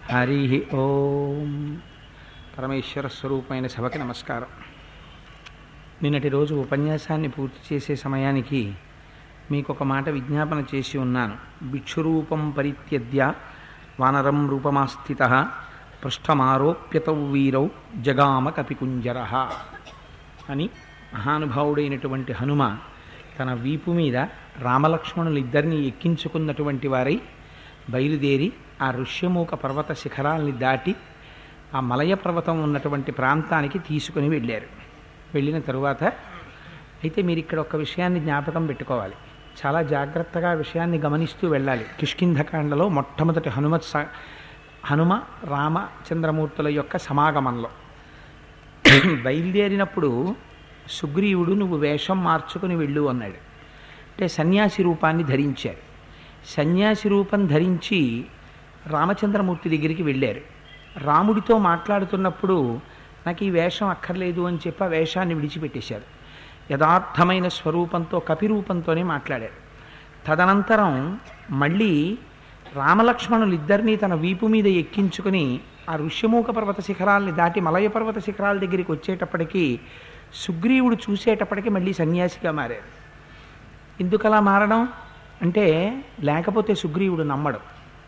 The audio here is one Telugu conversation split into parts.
హరి ఓం పరమేశ్వర స్వరూపమైన సభకి నమస్కారం నిన్నటి రోజు ఉపన్యాసాన్ని పూర్తి చేసే సమయానికి మీకు ఒక మాట విజ్ఞాపన చేసి ఉన్నాను భిక్షురూపం పరిత్యజ్య వానరం రూపమాస్థిత పృష్ఠమారోప్యతౌ వీరౌ జగామ కపికుంజర అని మహానుభావుడైనటువంటి హనుమ తన వీపు మీద రామలక్ష్మణులు ఇద్దరిని ఎక్కించుకున్నటువంటి వారై బయలుదేరి ఆ ఋష్యమూక పర్వత శిఖరాల్ని దాటి ఆ మలయ పర్వతం ఉన్నటువంటి ప్రాంతానికి తీసుకుని వెళ్ళారు వెళ్ళిన తరువాత అయితే మీరు ఇక్కడ ఒక విషయాన్ని జ్ఞాపకం పెట్టుకోవాలి చాలా జాగ్రత్తగా విషయాన్ని గమనిస్తూ వెళ్ళాలి కిష్కింధకాండలో మొట్టమొదటి హనుమత్ స హనుమ రామచంద్రమూర్తుల యొక్క సమాగమంలో బయలుదేరినప్పుడు సుగ్రీవుడు నువ్వు వేషం మార్చుకుని వెళ్ళు అన్నాడు అంటే సన్యాసి రూపాన్ని ధరించారు సన్యాసి రూపం ధరించి రామచంద్రమూర్తి దగ్గరికి వెళ్ళారు రాముడితో మాట్లాడుతున్నప్పుడు నాకు ఈ వేషం అక్కర్లేదు అని చెప్పి ఆ వేషాన్ని విడిచిపెట్టేశారు యథార్థమైన స్వరూపంతో కపిరూపంతోనే మాట్లాడారు తదనంతరం మళ్ళీ రామలక్ష్మణులు ఇద్దరినీ తన వీపు మీద ఎక్కించుకుని ఆ ఋష్యమూక పర్వత శిఖరాల్ని దాటి మలయ పర్వత శిఖరాల దగ్గరికి వచ్చేటప్పటికి సుగ్రీవుడు చూసేటప్పటికి మళ్ళీ సన్యాసిగా మారారు ఎందుకలా మారడం అంటే లేకపోతే సుగ్రీవుడు నమ్మడం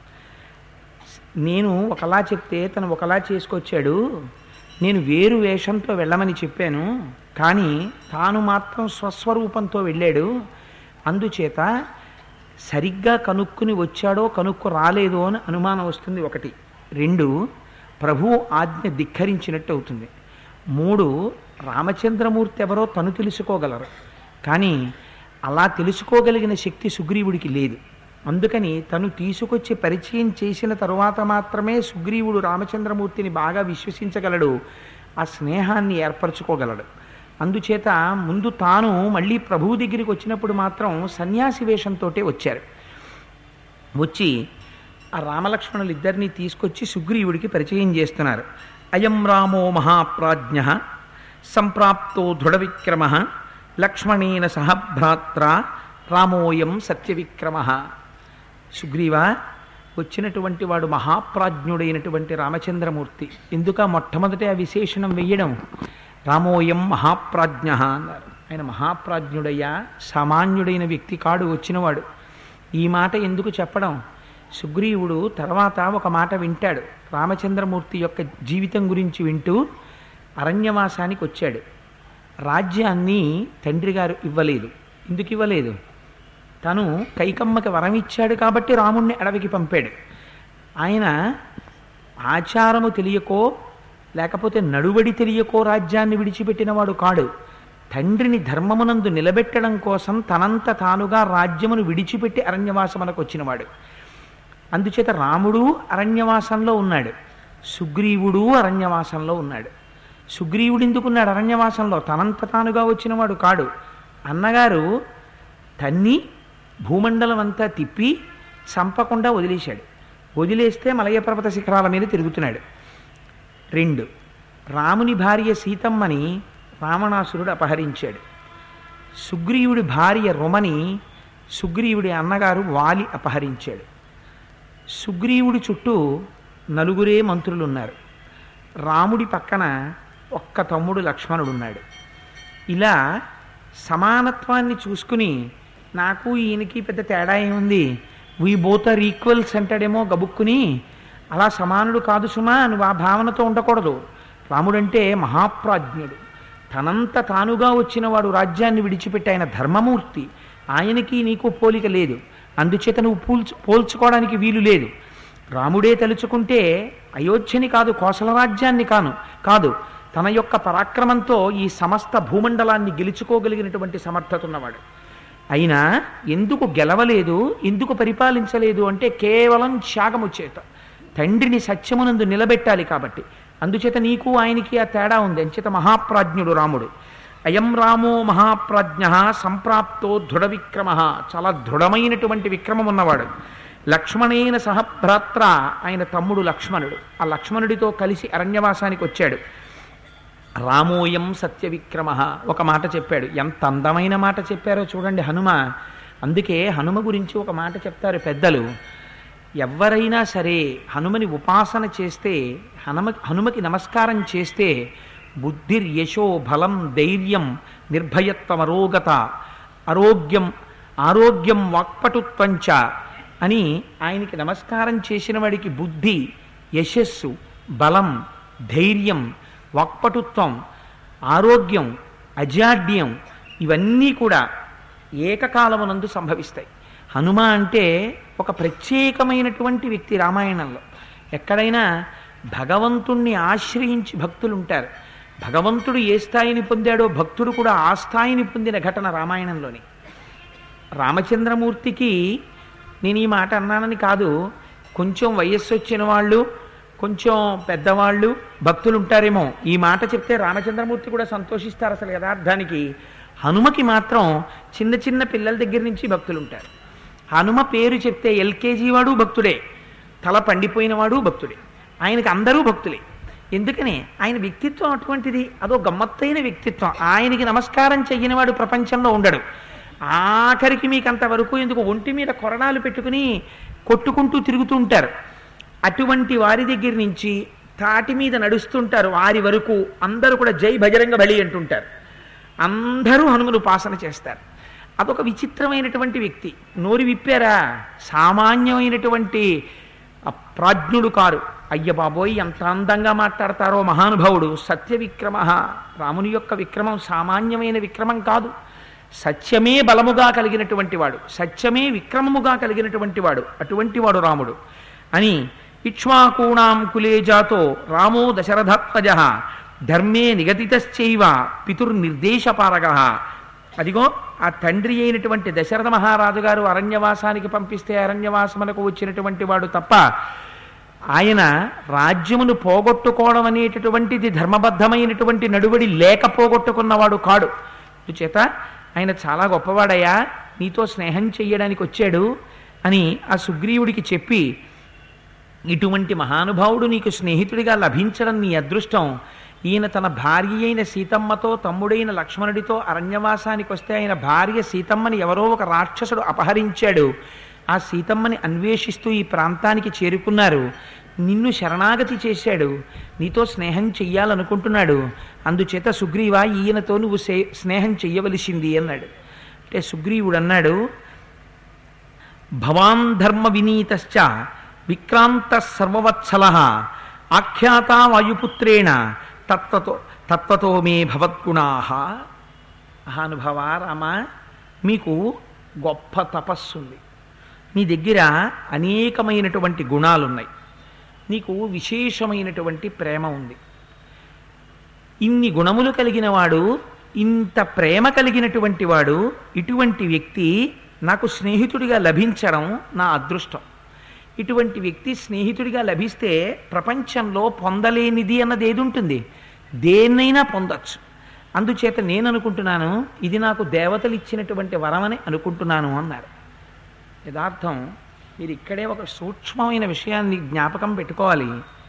నేను ఒకలా చెప్తే తను ఒకలా చేసుకొచ్చాడు నేను వేరు వేషంతో వెళ్ళమని చెప్పాను కానీ తాను మాత్రం స్వస్వరూపంతో వెళ్ళాడు అందుచేత సరిగ్గా కనుక్కుని వచ్చాడో కనుక్కు రాలేదో అని అనుమానం వస్తుంది ఒకటి రెండు ప్రభు ఆజ్ఞ ధిక్కరించినట్టు అవుతుంది మూడు రామచంద్రమూర్తి ఎవరో తను తెలుసుకోగలరు కానీ అలా తెలుసుకోగలిగిన శక్తి సుగ్రీవుడికి లేదు అందుకని తను తీసుకొచ్చి పరిచయం చేసిన తరువాత మాత్రమే సుగ్రీవుడు రామచంద్రమూర్తిని బాగా విశ్వసించగలడు ఆ స్నేహాన్ని ఏర్పరచుకోగలడు అందుచేత ముందు తాను మళ్ళీ ప్రభువు దగ్గరికి వచ్చినప్పుడు మాత్రం సన్యాసి వేషంతో వచ్చారు వచ్చి ఆ రామలక్ష్మణులు ఇద్దరిని తీసుకొచ్చి సుగ్రీవుడికి పరిచయం చేస్తున్నారు అయం రామో మహాప్రాజ్ఞ సంప్రాప్తో దృఢవిక్రమ లక్ష్మణేన సహ భ్రాత్ర రామోయం సత్యవిక్రమ సుగ్రీవ వచ్చినటువంటి వాడు మహాప్రాజ్ఞుడైనటువంటి రామచంద్రమూర్తి ఎందుక మొట్టమొదటి ఆ విశేషణం వెయ్యడం రామోయం మహాప్రాజ్ఞ అన్నారు ఆయన మహాప్రాజ్ఞుడయ్యా సామాన్యుడైన వ్యక్తి కాడు వచ్చినవాడు ఈ మాట ఎందుకు చెప్పడం సుగ్రీవుడు తర్వాత ఒక మాట వింటాడు రామచంద్రమూర్తి యొక్క జీవితం గురించి వింటూ అరణ్యవాసానికి వచ్చాడు రాజ్యాన్ని తండ్రి గారు ఇవ్వలేదు ఎందుకు ఇవ్వలేదు తను కైకమ్మకి వరం ఇచ్చాడు కాబట్టి రాముణ్ణి అడవికి పంపాడు ఆయన ఆచారము తెలియకో లేకపోతే నడువడి తెలియకో రాజ్యాన్ని విడిచిపెట్టినవాడు కాడు తండ్రిని ధర్మమునందు నిలబెట్టడం కోసం తనంత తానుగా రాజ్యమును విడిచిపెట్టి అరణ్యవాసమునకు వచ్చినవాడు అందుచేత రాముడు అరణ్యవాసంలో ఉన్నాడు సుగ్రీవుడు అరణ్యవాసంలో ఉన్నాడు సుగ్రీవుడు ఎందుకున్నాడు అరణ్యవాసంలో తనంత తానుగా వచ్చినవాడు కాడు అన్నగారు తన్ని భూమండలం అంతా తిప్పి చంపకుండా వదిలేశాడు వదిలేస్తే మలయ పర్వత శిఖరాల మీద తిరుగుతున్నాడు రెండు రాముని భార్య సీతమ్మని రావణాసురుడు అపహరించాడు సుగ్రీవుడి భార్య రుమని సుగ్రీవుడి అన్నగారు వాలి అపహరించాడు సుగ్రీవుడి చుట్టూ నలుగురే మంత్రులు ఉన్నారు రాముడి పక్కన ఒక్క తమ్ముడు లక్ష్మణుడు ఉన్నాడు ఇలా సమానత్వాన్ని చూసుకుని నాకు ఈయనకి పెద్ద తేడా ఏముంది వీ బోత్ ఆర్ ఈక్వల్స్ అంటాడేమో గబుక్కుని అలా సమానుడు కాదు సుమా నువ్వు ఆ భావనతో ఉండకూడదు రాముడంటే మహాప్రాజ్ఞుడు తనంత తానుగా వచ్చినవాడు రాజ్యాన్ని విడిచిపెట్టి ఆయన ధర్మమూర్తి ఆయనకి నీకు పోలిక లేదు అందుచేత నువ్వు పోల్చు పోల్చుకోవడానికి వీలు లేదు రాముడే తలుచుకుంటే అయోధ్యని కాదు కోసల రాజ్యాన్ని కాను కాదు తన యొక్క పరాక్రమంతో ఈ సమస్త భూమండలాన్ని గెలుచుకోగలిగినటువంటి సమర్థత ఉన్నవాడు అయినా ఎందుకు గెలవలేదు ఎందుకు పరిపాలించలేదు అంటే కేవలం త్యాగము చేత తండ్రిని సత్యమునందు నిలబెట్టాలి కాబట్టి అందుచేత నీకు ఆయనకి ఆ తేడా ఉంది అంచేత మహాప్రాజ్ఞుడు రాముడు అయం రామో మహాప్రాజ్ఞ సంప్రాప్తో దృఢ విక్రమ చాలా దృఢమైనటువంటి విక్రమం ఉన్నవాడు లక్ష్మణేన సహభ్రాత్ర ఆయన తమ్ముడు లక్ష్మణుడు ఆ లక్ష్మణుడితో కలిసి అరణ్యవాసానికి వచ్చాడు రామోయం సత్యవిక్రమ ఒక మాట చెప్పాడు ఎంత అందమైన మాట చెప్పారో చూడండి హనుమ అందుకే హనుమ గురించి ఒక మాట చెప్తారు పెద్దలు ఎవరైనా సరే హనుమని ఉపాసన చేస్తే హనుమ హనుమకి నమస్కారం చేస్తే బుద్ధిర్ యశో బలం ధైర్యం నిర్భయత్వం అరోగత ఆరోగ్యం ఆరోగ్యం వాక్పటుత్వంచ అని ఆయనకి నమస్కారం చేసిన వాడికి బుద్ధి యశస్సు బలం ధైర్యం వాక్పటుత్వం ఆరోగ్యం అజాడ్యం ఇవన్నీ కూడా ఏకకాలమునందు సంభవిస్తాయి హనుమ అంటే ఒక ప్రత్యేకమైనటువంటి వ్యక్తి రామాయణంలో ఎక్కడైనా భగవంతుణ్ణి ఆశ్రయించి భక్తులు ఉంటారు భగవంతుడు ఏ స్థాయిని పొందాడో భక్తుడు కూడా ఆ స్థాయిని పొందిన ఘటన రామాయణంలోని రామచంద్రమూర్తికి నేను ఈ మాట అన్నానని కాదు కొంచెం వయస్సు వచ్చిన వాళ్ళు కొంచెం పెద్దవాళ్ళు భక్తులు ఉంటారేమో ఈ మాట చెప్తే రామచంద్రమూర్తి కూడా సంతోషిస్తారు అసలు యథార్థానికి హనుమకి మాత్రం చిన్న చిన్న పిల్లల దగ్గర నుంచి భక్తులు ఉంటారు హనుమ పేరు చెప్తే ఎల్కేజీ వాడు భక్తుడే తల పండిపోయిన వాడు భక్తుడే ఆయనకి అందరూ భక్తులే ఎందుకని ఆయన వ్యక్తిత్వం అటువంటిది అదో గమ్మత్తైన వ్యక్తిత్వం ఆయనకి నమస్కారం చెయ్యనివాడు ప్రపంచంలో ఉండడు ఆఖరికి మీకు అంతవరకు ఎందుకు ఒంటి మీద కొరడాలు పెట్టుకుని కొట్టుకుంటూ తిరుగుతూ ఉంటారు అటువంటి వారి దగ్గర నుంచి తాటి మీద నడుస్తుంటారు వారి వరకు అందరూ కూడా జై బజరంగ బలి అంటుంటారు అందరూ హనుమను ఉపాసన చేస్తారు అదొక విచిత్రమైనటువంటి వ్యక్తి నోరు విప్పారా సామాన్యమైనటువంటి ప్రాజ్ఞుడు కారు అయ్య బాబోయ్ ఎంత అందంగా మాట్లాడతారో మహానుభావుడు సత్య విక్రమ రాముని యొక్క విక్రమం సామాన్యమైన విక్రమం కాదు సత్యమే బలముగా కలిగినటువంటి వాడు సత్యమే విక్రమముగా కలిగినటువంటి వాడు అటువంటి వాడు రాముడు అని ఇక్ష్వాకూణాం కులే జాతో రామో దశరథాత్మజ ధర్మే నిగదితశ్చైవ పితుర్నిర్దేశపారగ అదిగో ఆ తండ్రి అయినటువంటి దశరథ మహారాజు గారు అరణ్యవాసానికి పంపిస్తే అరణ్యవాసమునకు వచ్చినటువంటి వాడు తప్ప ఆయన రాజ్యమును పోగొట్టుకోవడం అనేటటువంటిది ధర్మబద్ధమైనటువంటి నడువడి లేక పోగొట్టుకున్నవాడు కాడు చేత ఆయన చాలా గొప్పవాడయ్యా నీతో స్నేహం చెయ్యడానికి వచ్చాడు అని ఆ సుగ్రీవుడికి చెప్పి ఇటువంటి మహానుభావుడు నీకు స్నేహితుడిగా లభించడం నీ అదృష్టం ఈయన తన భార్య అయిన సీతమ్మతో తమ్ముడైన లక్ష్మణుడితో అరణ్యవాసానికి వస్తే ఆయన భార్య సీతమ్మని ఎవరో ఒక రాక్షసుడు అపహరించాడు ఆ సీతమ్మని అన్వేషిస్తూ ఈ ప్రాంతానికి చేరుకున్నారు నిన్ను శరణాగతి చేశాడు నీతో స్నేహం చెయ్యాలనుకుంటున్నాడు అందుచేత సుగ్రీవ ఈయనతో నువ్వు సే- స్నేహం చెయ్యవలసింది అన్నాడు అంటే సుగ్రీవుడు అన్నాడు భవాన్ ధర్మ వినీతశ్చ విక్రాంత సర్వవత్సల ఆఖ్యాత వాయుపుత్రేణ తత్వతో తత్వతో మే భవద్గుణా మహానుభవ రామ మీకు గొప్ప తపస్సుంది మీ దగ్గర అనేకమైనటువంటి గుణాలున్నాయి నీకు విశేషమైనటువంటి ప్రేమ ఉంది ఇన్ని గుణములు కలిగిన వాడు ఇంత ప్రేమ కలిగినటువంటి వాడు ఇటువంటి వ్యక్తి నాకు స్నేహితుడిగా లభించడం నా అదృష్టం ఇటువంటి వ్యక్తి స్నేహితుడిగా లభిస్తే ప్రపంచంలో పొందలేనిది అన్నది ఏది ఉంటుంది దేన్నైనా పొందొచ్చు అందుచేత నేను అనుకుంటున్నాను ఇది నాకు దేవతలు ఇచ్చినటువంటి వరమని అనుకుంటున్నాను అన్నారు యథార్థం మీరు ఇక్కడే ఒక సూక్ష్మమైన విషయాన్ని జ్ఞాపకం పెట్టుకోవాలి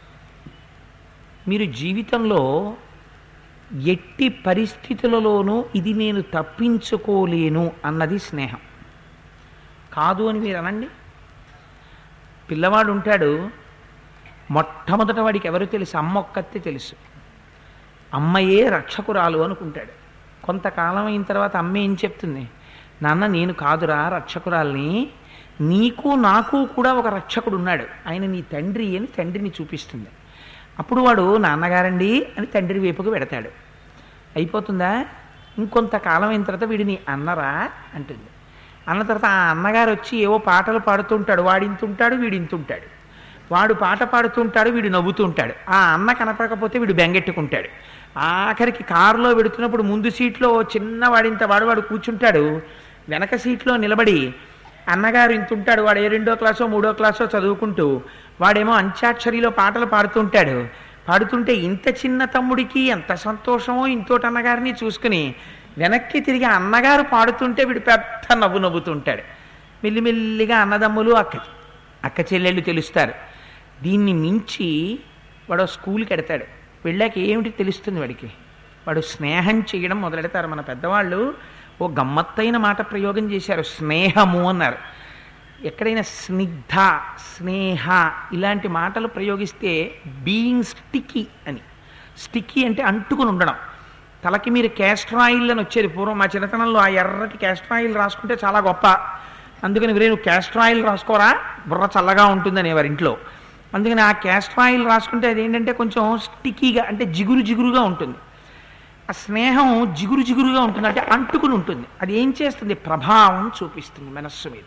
మీరు జీవితంలో ఎట్టి పరిస్థితులలోనూ ఇది నేను తప్పించుకోలేను అన్నది స్నేహం కాదు అని మీరు అనండి పిల్లవాడు ఉంటాడు మొట్టమొదట వాడికి ఎవరు తెలుసు అమ్మ ఒక్కతే తెలుసు అమ్మయే రక్షకురాలు అనుకుంటాడు కొంతకాలం అయిన తర్వాత అమ్మ ఏం చెప్తుంది నాన్న నేను కాదురా రక్షకురాల్ని నీకు నాకు కూడా ఒక రక్షకుడు ఉన్నాడు ఆయన నీ తండ్రి అని తండ్రిని చూపిస్తుంది అప్పుడు వాడు నాన్నగారండి అని తండ్రి వైపుకు పెడతాడు అయిపోతుందా ఇంకొంతకాలం అయిన తర్వాత వీడిని అన్నరా అంటుంది అన్న తర్వాత ఆ అన్నగారు వచ్చి ఏవో పాటలు పాడుతుంటాడు వాడు ఇంతుంటాడు వీడు ఇంతుంటాడు వాడు పాట పాడుతుంటాడు వీడు నవ్వుతుంటాడు ఆ అన్న కనపడకపోతే వీడు బెంగెట్టుకుంటాడు ఆఖరికి కారులో వెడుతున్నప్పుడు ముందు సీట్లో ఓ చిన్న వాడింత వాడు వాడు కూర్చుంటాడు వెనక సీట్లో నిలబడి అన్నగారు ఇంత ఉంటాడు వాడు ఏ రెండో క్లాసో మూడో క్లాసో చదువుకుంటూ వాడేమో అంత్యాక్షరిలో పాటలు పాడుతుంటాడు పాడుతుంటే ఇంత చిన్న తమ్ముడికి ఎంత సంతోషమో ఇంతోటి అన్నగారిని చూసుకుని వెనక్కి తిరిగి అన్నగారు పాడుతుంటే వీడు పెద్ద నవ్వు నవ్వుతుంటాడు మెల్లిమెల్లిగా అన్నదమ్ములు అక్క అక్క చెల్లెళ్ళు తెలుస్తారు దీన్ని మించి వాడు స్కూల్కి ఎడతాడు వెళ్ళాక ఏమిటి తెలుస్తుంది వాడికి వాడు స్నేహం చేయడం మొదలెడతారు మన పెద్దవాళ్ళు ఓ గమ్మత్తైన మాట ప్రయోగం చేశారు స్నేహము అన్నారు ఎక్కడైనా స్నిగ్ధ స్నేహ ఇలాంటి మాటలు ప్రయోగిస్తే బీయింగ్ స్టిక్కీ అని స్టిక్కీ అంటే అంటుకుని ఉండడం తలకి మీరు క్యాస్టర్ ఆయిల్ అని వచ్చేది పూర్వం మా చిన్నతనంలో ఆ ఎర్రటి క్యాస్టర్ ఆయిల్ రాసుకుంటే చాలా గొప్ప అందుకని వేరే నువ్వు క్యాస్టర్ ఆయిల్ రాసుకోరా బుర్ర చల్లగా ఉంటుందని వారి ఇంట్లో అందుకని ఆ క్యాస్టర్ ఆయిల్ రాసుకుంటే అది ఏంటంటే కొంచెం స్టిక్కీగా అంటే జిగురు జిగురుగా ఉంటుంది ఆ స్నేహం జిగురు జిగురుగా ఉంటుంది అంటే అంటుకుని ఉంటుంది అది ఏం చేస్తుంది ప్రభావం చూపిస్తుంది మనస్సు మీద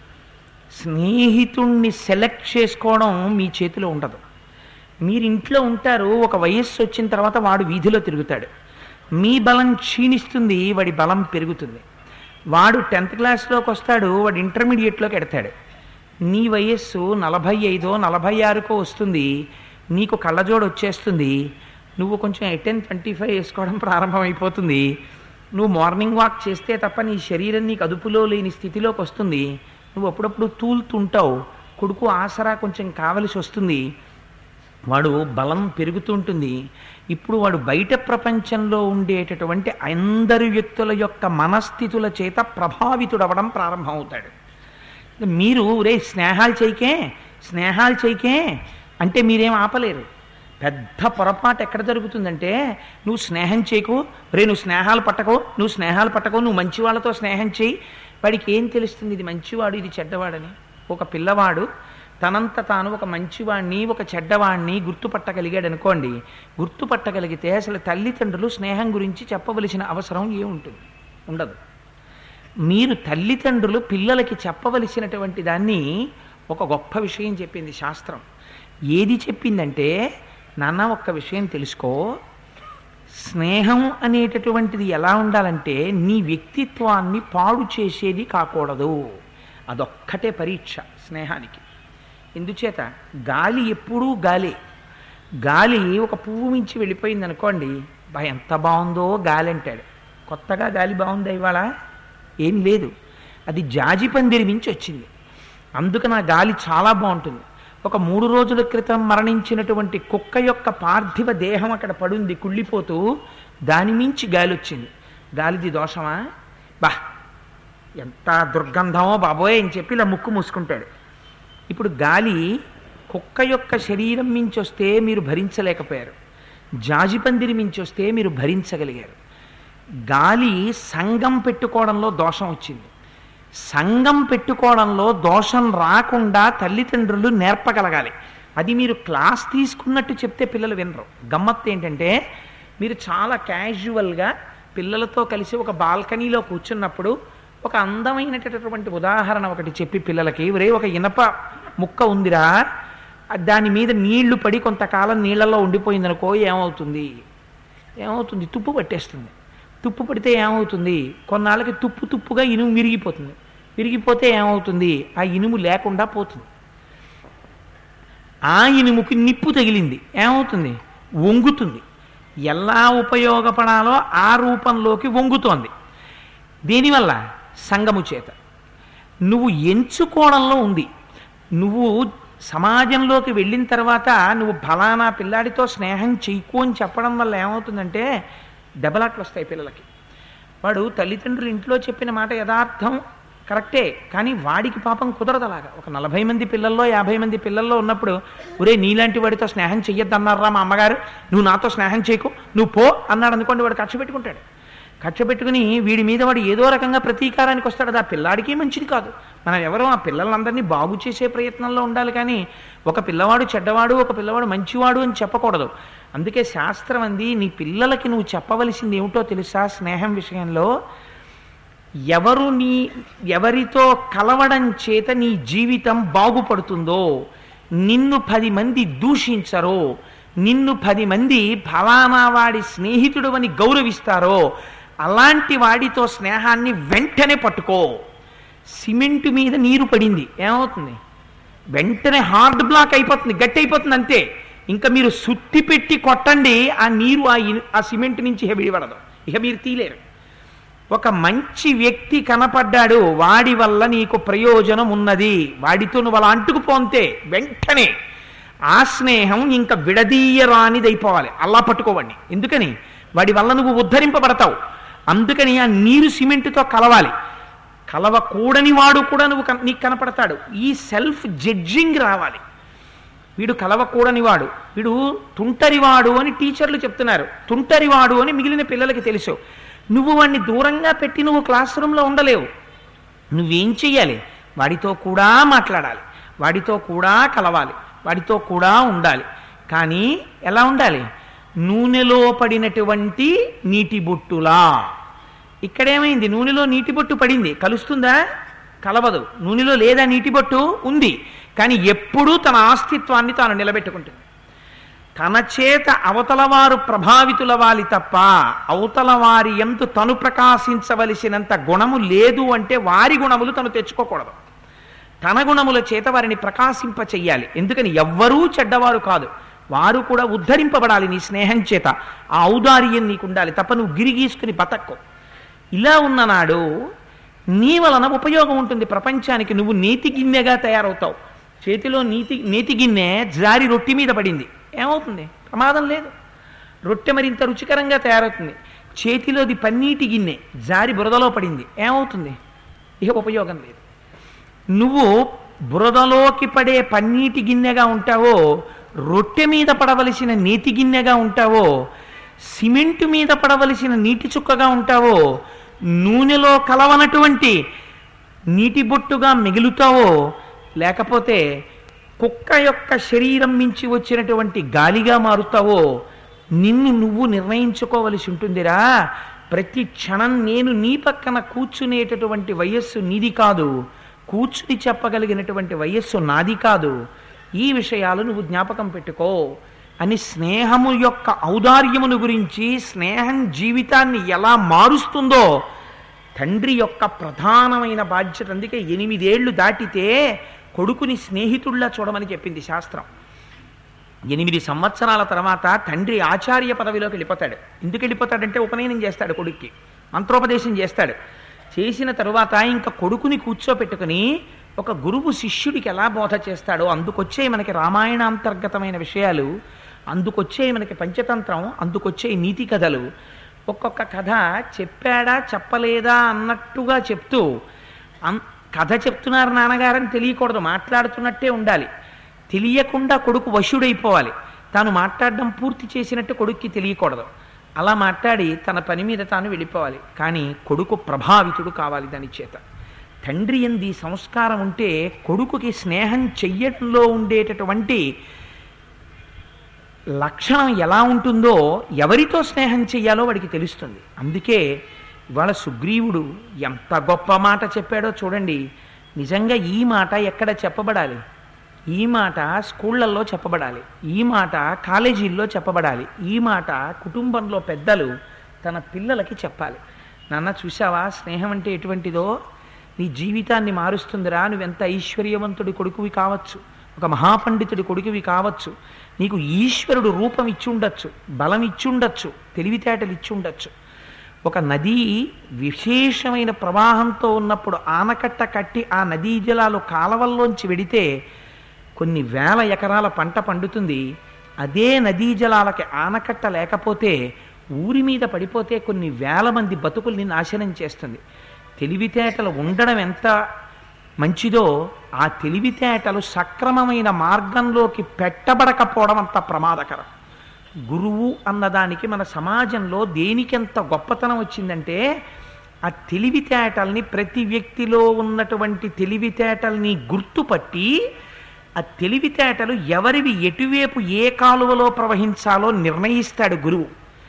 స్నేహితుణ్ణి సెలెక్ట్ చేసుకోవడం మీ చేతిలో ఉండదు మీరు ఇంట్లో ఉంటారు ఒక వయస్సు వచ్చిన తర్వాత వాడు వీధిలో తిరుగుతాడు మీ బలం క్షీణిస్తుంది వాడి బలం పెరుగుతుంది వాడు టెన్త్ క్లాస్లోకి వస్తాడు వాడు ఇంటర్మీడియట్లోకి ఎడతాడు నీ వయస్సు నలభై ఐదో నలభై ఆరుకో వస్తుంది నీకు కళ్ళజోడు వచ్చేస్తుంది నువ్వు కొంచెం ఎటెన్ ట్వంటీ ఫైవ్ వేసుకోవడం ప్రారంభమైపోతుంది నువ్వు మార్నింగ్ వాక్ చేస్తే తప్ప నీ శరీరం నీకు అదుపులో లేని స్థితిలోకి వస్తుంది నువ్వు అప్పుడప్పుడు తూలుతుంటావు కొడుకు ఆసరా కొంచెం కావలసి వస్తుంది వాడు బలం పెరుగుతుంటుంది ఇప్పుడు వాడు బయట ప్రపంచంలో ఉండేటటువంటి అందరి వ్యక్తుల యొక్క మనస్థితుల చేత ప్రభావితుడవడం ప్రారంభమవుతాడు మీరు రే స్నేహాలు చేయకే స్నేహాలు చేయకే అంటే మీరేం ఆపలేరు పెద్ద పొరపాటు ఎక్కడ జరుగుతుందంటే నువ్వు స్నేహం చేయకు రే నువ్వు స్నేహాలు పట్టకో నువ్వు స్నేహాలు పట్టకో నువ్వు మంచి వాళ్ళతో స్నేహం చేయి వాడికి ఏం తెలుస్తుంది ఇది మంచివాడు ఇది చెడ్డవాడని ఒక పిల్లవాడు తనంత తాను ఒక మంచివాణ్ణి ఒక చెడ్డవాణ్ణి గుర్తుపట్టగలిగాడు అనుకోండి గుర్తుపట్టగలిగితే అసలు తల్లిదండ్రులు స్నేహం గురించి చెప్పవలసిన అవసరం ఏముంటుంది ఉండదు మీరు తల్లిదండ్రులు పిల్లలకి చెప్పవలసినటువంటి దాన్ని ఒక గొప్ప విషయం చెప్పింది శాస్త్రం ఏది చెప్పిందంటే నాన్న ఒక్క విషయం తెలుసుకో స్నేహం అనేటటువంటిది ఎలా ఉండాలంటే నీ వ్యక్తిత్వాన్ని పాడు చేసేది కాకూడదు అదొక్కటే పరీక్ష స్నేహానికి ఎందుచేత గాలి ఎప్పుడూ గాలి గాలి ఒక పువ్వు మించి వెళ్ళిపోయింది అనుకోండి బా ఎంత బాగుందో గాలి అంటాడు కొత్తగా గాలి బాగుందా ఇవాళ ఏం లేదు అది జాజి పందిరి మించి వచ్చింది అందుకని ఆ గాలి చాలా బాగుంటుంది ఒక మూడు రోజుల క్రితం మరణించినటువంటి కుక్క యొక్క పార్థివ దేహం అక్కడ పడుంది కుళ్ళిపోతూ దాని మించి గాలి వచ్చింది గాలిది దోషమా బా ఎంత దుర్గంధమో బాబోయ్ అని చెప్పి ఇలా ముక్కు మూసుకుంటాడు ఇప్పుడు గాలి కుక్క యొక్క శరీరం మించి వస్తే మీరు భరించలేకపోయారు జాజిపందిరి మించి వస్తే మీరు భరించగలిగారు గాలి సంగం పెట్టుకోవడంలో దోషం వచ్చింది సంగం పెట్టుకోవడంలో దోషం రాకుండా తల్లిదండ్రులు నేర్పగలగాలి అది మీరు క్లాస్ తీసుకున్నట్టు చెప్తే పిల్లలు వినరు గమ్మత్తు ఏంటంటే మీరు చాలా క్యాజువల్గా పిల్లలతో కలిసి ఒక బాల్కనీలో కూర్చున్నప్పుడు ఒక అందమైనటువంటి ఉదాహరణ ఒకటి చెప్పి పిల్లలకి ఒరే ఒక ఇనప ముక్క ఉందిరా దాని మీద నీళ్లు పడి కొంతకాలం నీళ్ళల్లో ఉండిపోయిందనుకో ఏమవుతుంది ఏమవుతుంది తుప్పు పట్టేస్తుంది తుప్పు పడితే ఏమవుతుంది కొన్నాళ్ళకి తుప్పు తుప్పుగా ఇనుము విరిగిపోతుంది విరిగిపోతే ఏమవుతుంది ఆ ఇనుము లేకుండా పోతుంది ఆ ఇనుముకి నిప్పు తగిలింది ఏమవుతుంది వంగుతుంది ఎలా ఉపయోగపడాలో ఆ రూపంలోకి వంగుతోంది దీనివల్ల సంగము చేత నువ్వు ఎంచుకోవడంలో ఉంది నువ్వు సమాజంలోకి వెళ్ళిన తర్వాత నువ్వు ఫలానా పిల్లాడితో స్నేహం చేయకు అని చెప్పడం వల్ల ఏమవుతుందంటే దెబ్బలాట్లు వస్తాయి పిల్లలకి వాడు తల్లిదండ్రులు ఇంట్లో చెప్పిన మాట యథార్థం కరెక్టే కానీ వాడికి పాపం కుదరదు అలాగా ఒక నలభై మంది పిల్లల్లో యాభై మంది పిల్లల్లో ఉన్నప్పుడు ఒరే నీలాంటి వాడితో స్నేహం చెయ్యొద్దన్నారా మా అమ్మగారు నువ్వు నాతో స్నేహం చేయకు నువ్వు పో అన్నాడు అనుకోండి వాడు కక్ష పెట్టుకుంటాడు కక్ష పెట్టుకుని వీడి మీద వాడు ఏదో రకంగా ప్రతీకారానికి వస్తాడు అది ఆ పిల్లాడికి మంచిది కాదు మనం ఎవరో ఆ పిల్లలందరినీ బాగు చేసే ప్రయత్నంలో ఉండాలి కానీ ఒక పిల్లవాడు చెడ్డవాడు ఒక పిల్లవాడు మంచివాడు అని చెప్పకూడదు అందుకే శాస్త్రం అంది నీ పిల్లలకి నువ్వు చెప్పవలసింది ఏమిటో తెలుసా స్నేహం విషయంలో ఎవరు నీ ఎవరితో కలవడం చేత నీ జీవితం బాగుపడుతుందో నిన్ను పది మంది దూషించరో నిన్ను పది మంది ఫలానా వాడి స్నేహితుడు అని గౌరవిస్తారో అలాంటి వాడితో స్నేహాన్ని వెంటనే పట్టుకో సిమెంట్ మీద నీరు పడింది ఏమవుతుంది వెంటనే హార్డ్ బ్లాక్ అయిపోతుంది గట్టి అయిపోతుంది అంతే ఇంకా మీరు సుత్తి పెట్టి కొట్టండి ఆ నీరు ఆ ఇను- ఆ సిమెంట్ నుంచి ఇక విడిపడదు ఇక మీరు తీలేరు ఒక మంచి వ్యక్తి కనపడ్డాడు వాడి వల్ల నీకు ప్రయోజనం ఉన్నది వాడితో నువ్వు అలా అంటుకుపోతే వెంటనే ఆ స్నేహం ఇంకా విడదీయరానిదైపోవాలి అలా పట్టుకోవండి ఎందుకని వాడి వల్ల నువ్వు ఉద్ధరింపబడతావు అందుకని ఆ నీరు సిమెంటుతో కలవాలి కలవకూడని వాడు కూడా నువ్వు కన- నీకు కనపడతాడు ఈ సెల్ఫ్ జడ్జింగ్ రావాలి వీడు కలవకూడని వాడు వీడు తుంటరివాడు అని టీచర్లు చెప్తున్నారు తుంటరివాడు అని మిగిలిన పిల్లలకి తెలుసు నువ్వు వాడిని దూరంగా పెట్టి నువ్వు క్లాస్ రూమ్లో ఉండలేవు నువ్వేం చెయ్యాలి వాడితో కూడా మాట్లాడాలి వాడితో కూడా కలవాలి వాడితో కూడా ఉండాలి కానీ ఎలా ఉండాలి నూనెలో పడినటువంటి నీటి బొట్టులా ఇక్కడేమైంది నూనెలో నీటి బొట్టు పడింది కలుస్తుందా కలవదు నూనెలో లేదా నీటి బొట్టు ఉంది కానీ ఎప్పుడూ తన ఆస్తిత్వాన్ని తాను నిలబెట్టుకుంటుంది తన చేత అవతలవారు ప్రభావితులవాలి తప్ప అవతల వారి ఎందు తను ప్రకాశించవలసినంత గుణము లేదు అంటే వారి గుణములు తను తెచ్చుకోకూడదు తన గుణముల చేత వారిని ప్రకాశింప చెయ్యాలి ఎందుకని ఎవ్వరూ చెడ్డవారు కాదు వారు కూడా ఉద్ధరింపబడాలి నీ స్నేహం చేత ఆ ఔదార్యం నీకు ఉండాలి తప్ప నువ్వు గిరి గీసుకుని బతక్కు ఇలా ఉన్ననాడు నీ వలన ఉపయోగం ఉంటుంది ప్రపంచానికి నువ్వు నేతి గిన్నెగా తయారవుతావు చేతిలో నీతి నేతి గిన్నె జారి రొట్టి మీద పడింది ఏమవుతుంది ప్రమాదం లేదు రొట్టె మరింత రుచికరంగా తయారవుతుంది చేతిలోది పన్నీటి గిన్నె జారి బురదలో పడింది ఏమవుతుంది ఇక ఉపయోగం లేదు నువ్వు బురదలోకి పడే పన్నీటి గిన్నెగా ఉంటావో రొట్టె మీద పడవలసిన నేతి గిన్నెగా ఉంటావో సిమెంటు మీద పడవలసిన నీటి చుక్కగా ఉంటావో నూనెలో కలవనటువంటి నీటి బొట్టుగా మిగులుతావో లేకపోతే కుక్క యొక్క శరీరం మించి వచ్చినటువంటి గాలిగా మారుతావో నిన్ను నువ్వు నిర్ణయించుకోవలసి ఉంటుందిరా ప్రతి క్షణం నేను నీ పక్కన కూర్చునేటటువంటి వయస్సు నీది కాదు కూర్చుని చెప్పగలిగినటువంటి వయస్సు నాది కాదు ఈ విషయాలు నువ్వు జ్ఞాపకం పెట్టుకో అని స్నేహము యొక్క ఔదార్యమును గురించి స్నేహం జీవితాన్ని ఎలా మారుస్తుందో తండ్రి యొక్క ప్రధానమైన బాధ్యత అందుకే ఎనిమిదేళ్లు దాటితే కొడుకుని స్నేహితుల్లా చూడమని చెప్పింది శాస్త్రం ఎనిమిది సంవత్సరాల తర్వాత తండ్రి ఆచార్య పదవిలోకి వెళ్ళిపోతాడు ఎందుకు వెళ్ళిపోతాడంటే ఉపనయనం చేస్తాడు కొడుక్కి మంత్రోపదేశం చేస్తాడు చేసిన తరువాత ఇంకా కొడుకుని కూర్చోపెట్టుకుని ఒక గురువు శిష్యుడికి ఎలా బోధ చేస్తాడో అందుకొచ్చే మనకి రామాయణాంతర్గతమైన విషయాలు అందుకొచ్చే మనకి పంచతంత్రం అందుకొచ్చే నీతి కథలు ఒక్కొక్క కథ చెప్పాడా చెప్పలేదా అన్నట్టుగా చెప్తూ అన్ కథ చెప్తున్నారు నాన్నగారని తెలియకూడదు మాట్లాడుతున్నట్టే ఉండాలి తెలియకుండా కొడుకు వశుడైపోవాలి తాను మాట్లాడడం పూర్తి చేసినట్టు కొడుక్కి తెలియకూడదు అలా మాట్లాడి తన పని మీద తాను వెళ్ళిపోవాలి కానీ కొడుకు ప్రభావితుడు కావాలి దాని చేత తండ్రి ఎంది సంస్కారం ఉంటే కొడుకుకి స్నేహం చెయ్యడంలో ఉండేటటువంటి లక్షణం ఎలా ఉంటుందో ఎవరితో స్నేహం చెయ్యాలో వాడికి తెలుస్తుంది అందుకే ఇవాళ సుగ్రీవుడు ఎంత గొప్ప మాట చెప్పాడో చూడండి నిజంగా ఈ మాట ఎక్కడ చెప్పబడాలి ఈ మాట స్కూళ్ళల్లో చెప్పబడాలి ఈ మాట కాలేజీల్లో చెప్పబడాలి ఈ మాట కుటుంబంలో పెద్దలు తన పిల్లలకి చెప్పాలి నాన్న చూసావా స్నేహం అంటే ఎటువంటిదో నీ జీవితాన్ని మారుస్తుందిరా నువ్వెంత ఐశ్వర్యవంతుడి కొడుకువి కావచ్చు ఒక మహాపండితుడి కొడుకువి కావచ్చు నీకు ఈశ్వరుడు రూపం ఇచ్చి ఉండొచ్చు బలం ఇచ్చి ఉండొచ్చు తెలివితేటలు ఇచ్చి ఉండొచ్చు ఒక నది విశేషమైన ప్రవాహంతో ఉన్నప్పుడు ఆనకట్ట కట్టి ఆ నదీ జలాలు కాలవల్లోంచి వెడితే కొన్ని వేల ఎకరాల పంట పండుతుంది అదే నదీ జలాలకి ఆనకట్ట లేకపోతే ఊరి మీద పడిపోతే కొన్ని వేల మంది బతుకుల్ని నాశనం చేస్తుంది తెలివితేటలు ఉండడం ఎంత మంచిదో ఆ తెలివితేటలు సక్రమమైన మార్గంలోకి పెట్టబడకపోవడం అంత ప్రమాదకరం గురువు అన్నదానికి మన సమాజంలో దేనికెంత గొప్పతనం వచ్చిందంటే ఆ తెలివితేటల్ని ప్రతి వ్యక్తిలో ఉన్నటువంటి తెలివితేటల్ని గుర్తుపట్టి ఆ తెలివితేటలు ఎవరివి ఎటువైపు ఏ కాలువలో ప్రవహించాలో నిర్ణయిస్తాడు గురువు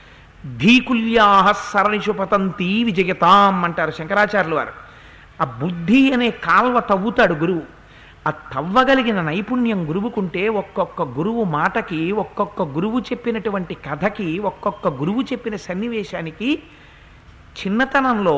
ధీకుల్యాహ సరణిషు పతంతి విజయతాం అంటారు శంకరాచార్యులు వారు ఆ బుద్ధి అనే కాల్వ తవ్వుతాడు గురువు ఆ తవ్వగలిగిన నైపుణ్యం గురువుకుంటే ఒక్కొక్క గురువు మాటకి ఒక్కొక్క గురువు చెప్పినటువంటి కథకి ఒక్కొక్క గురువు చెప్పిన సన్నివేశానికి చిన్నతనంలో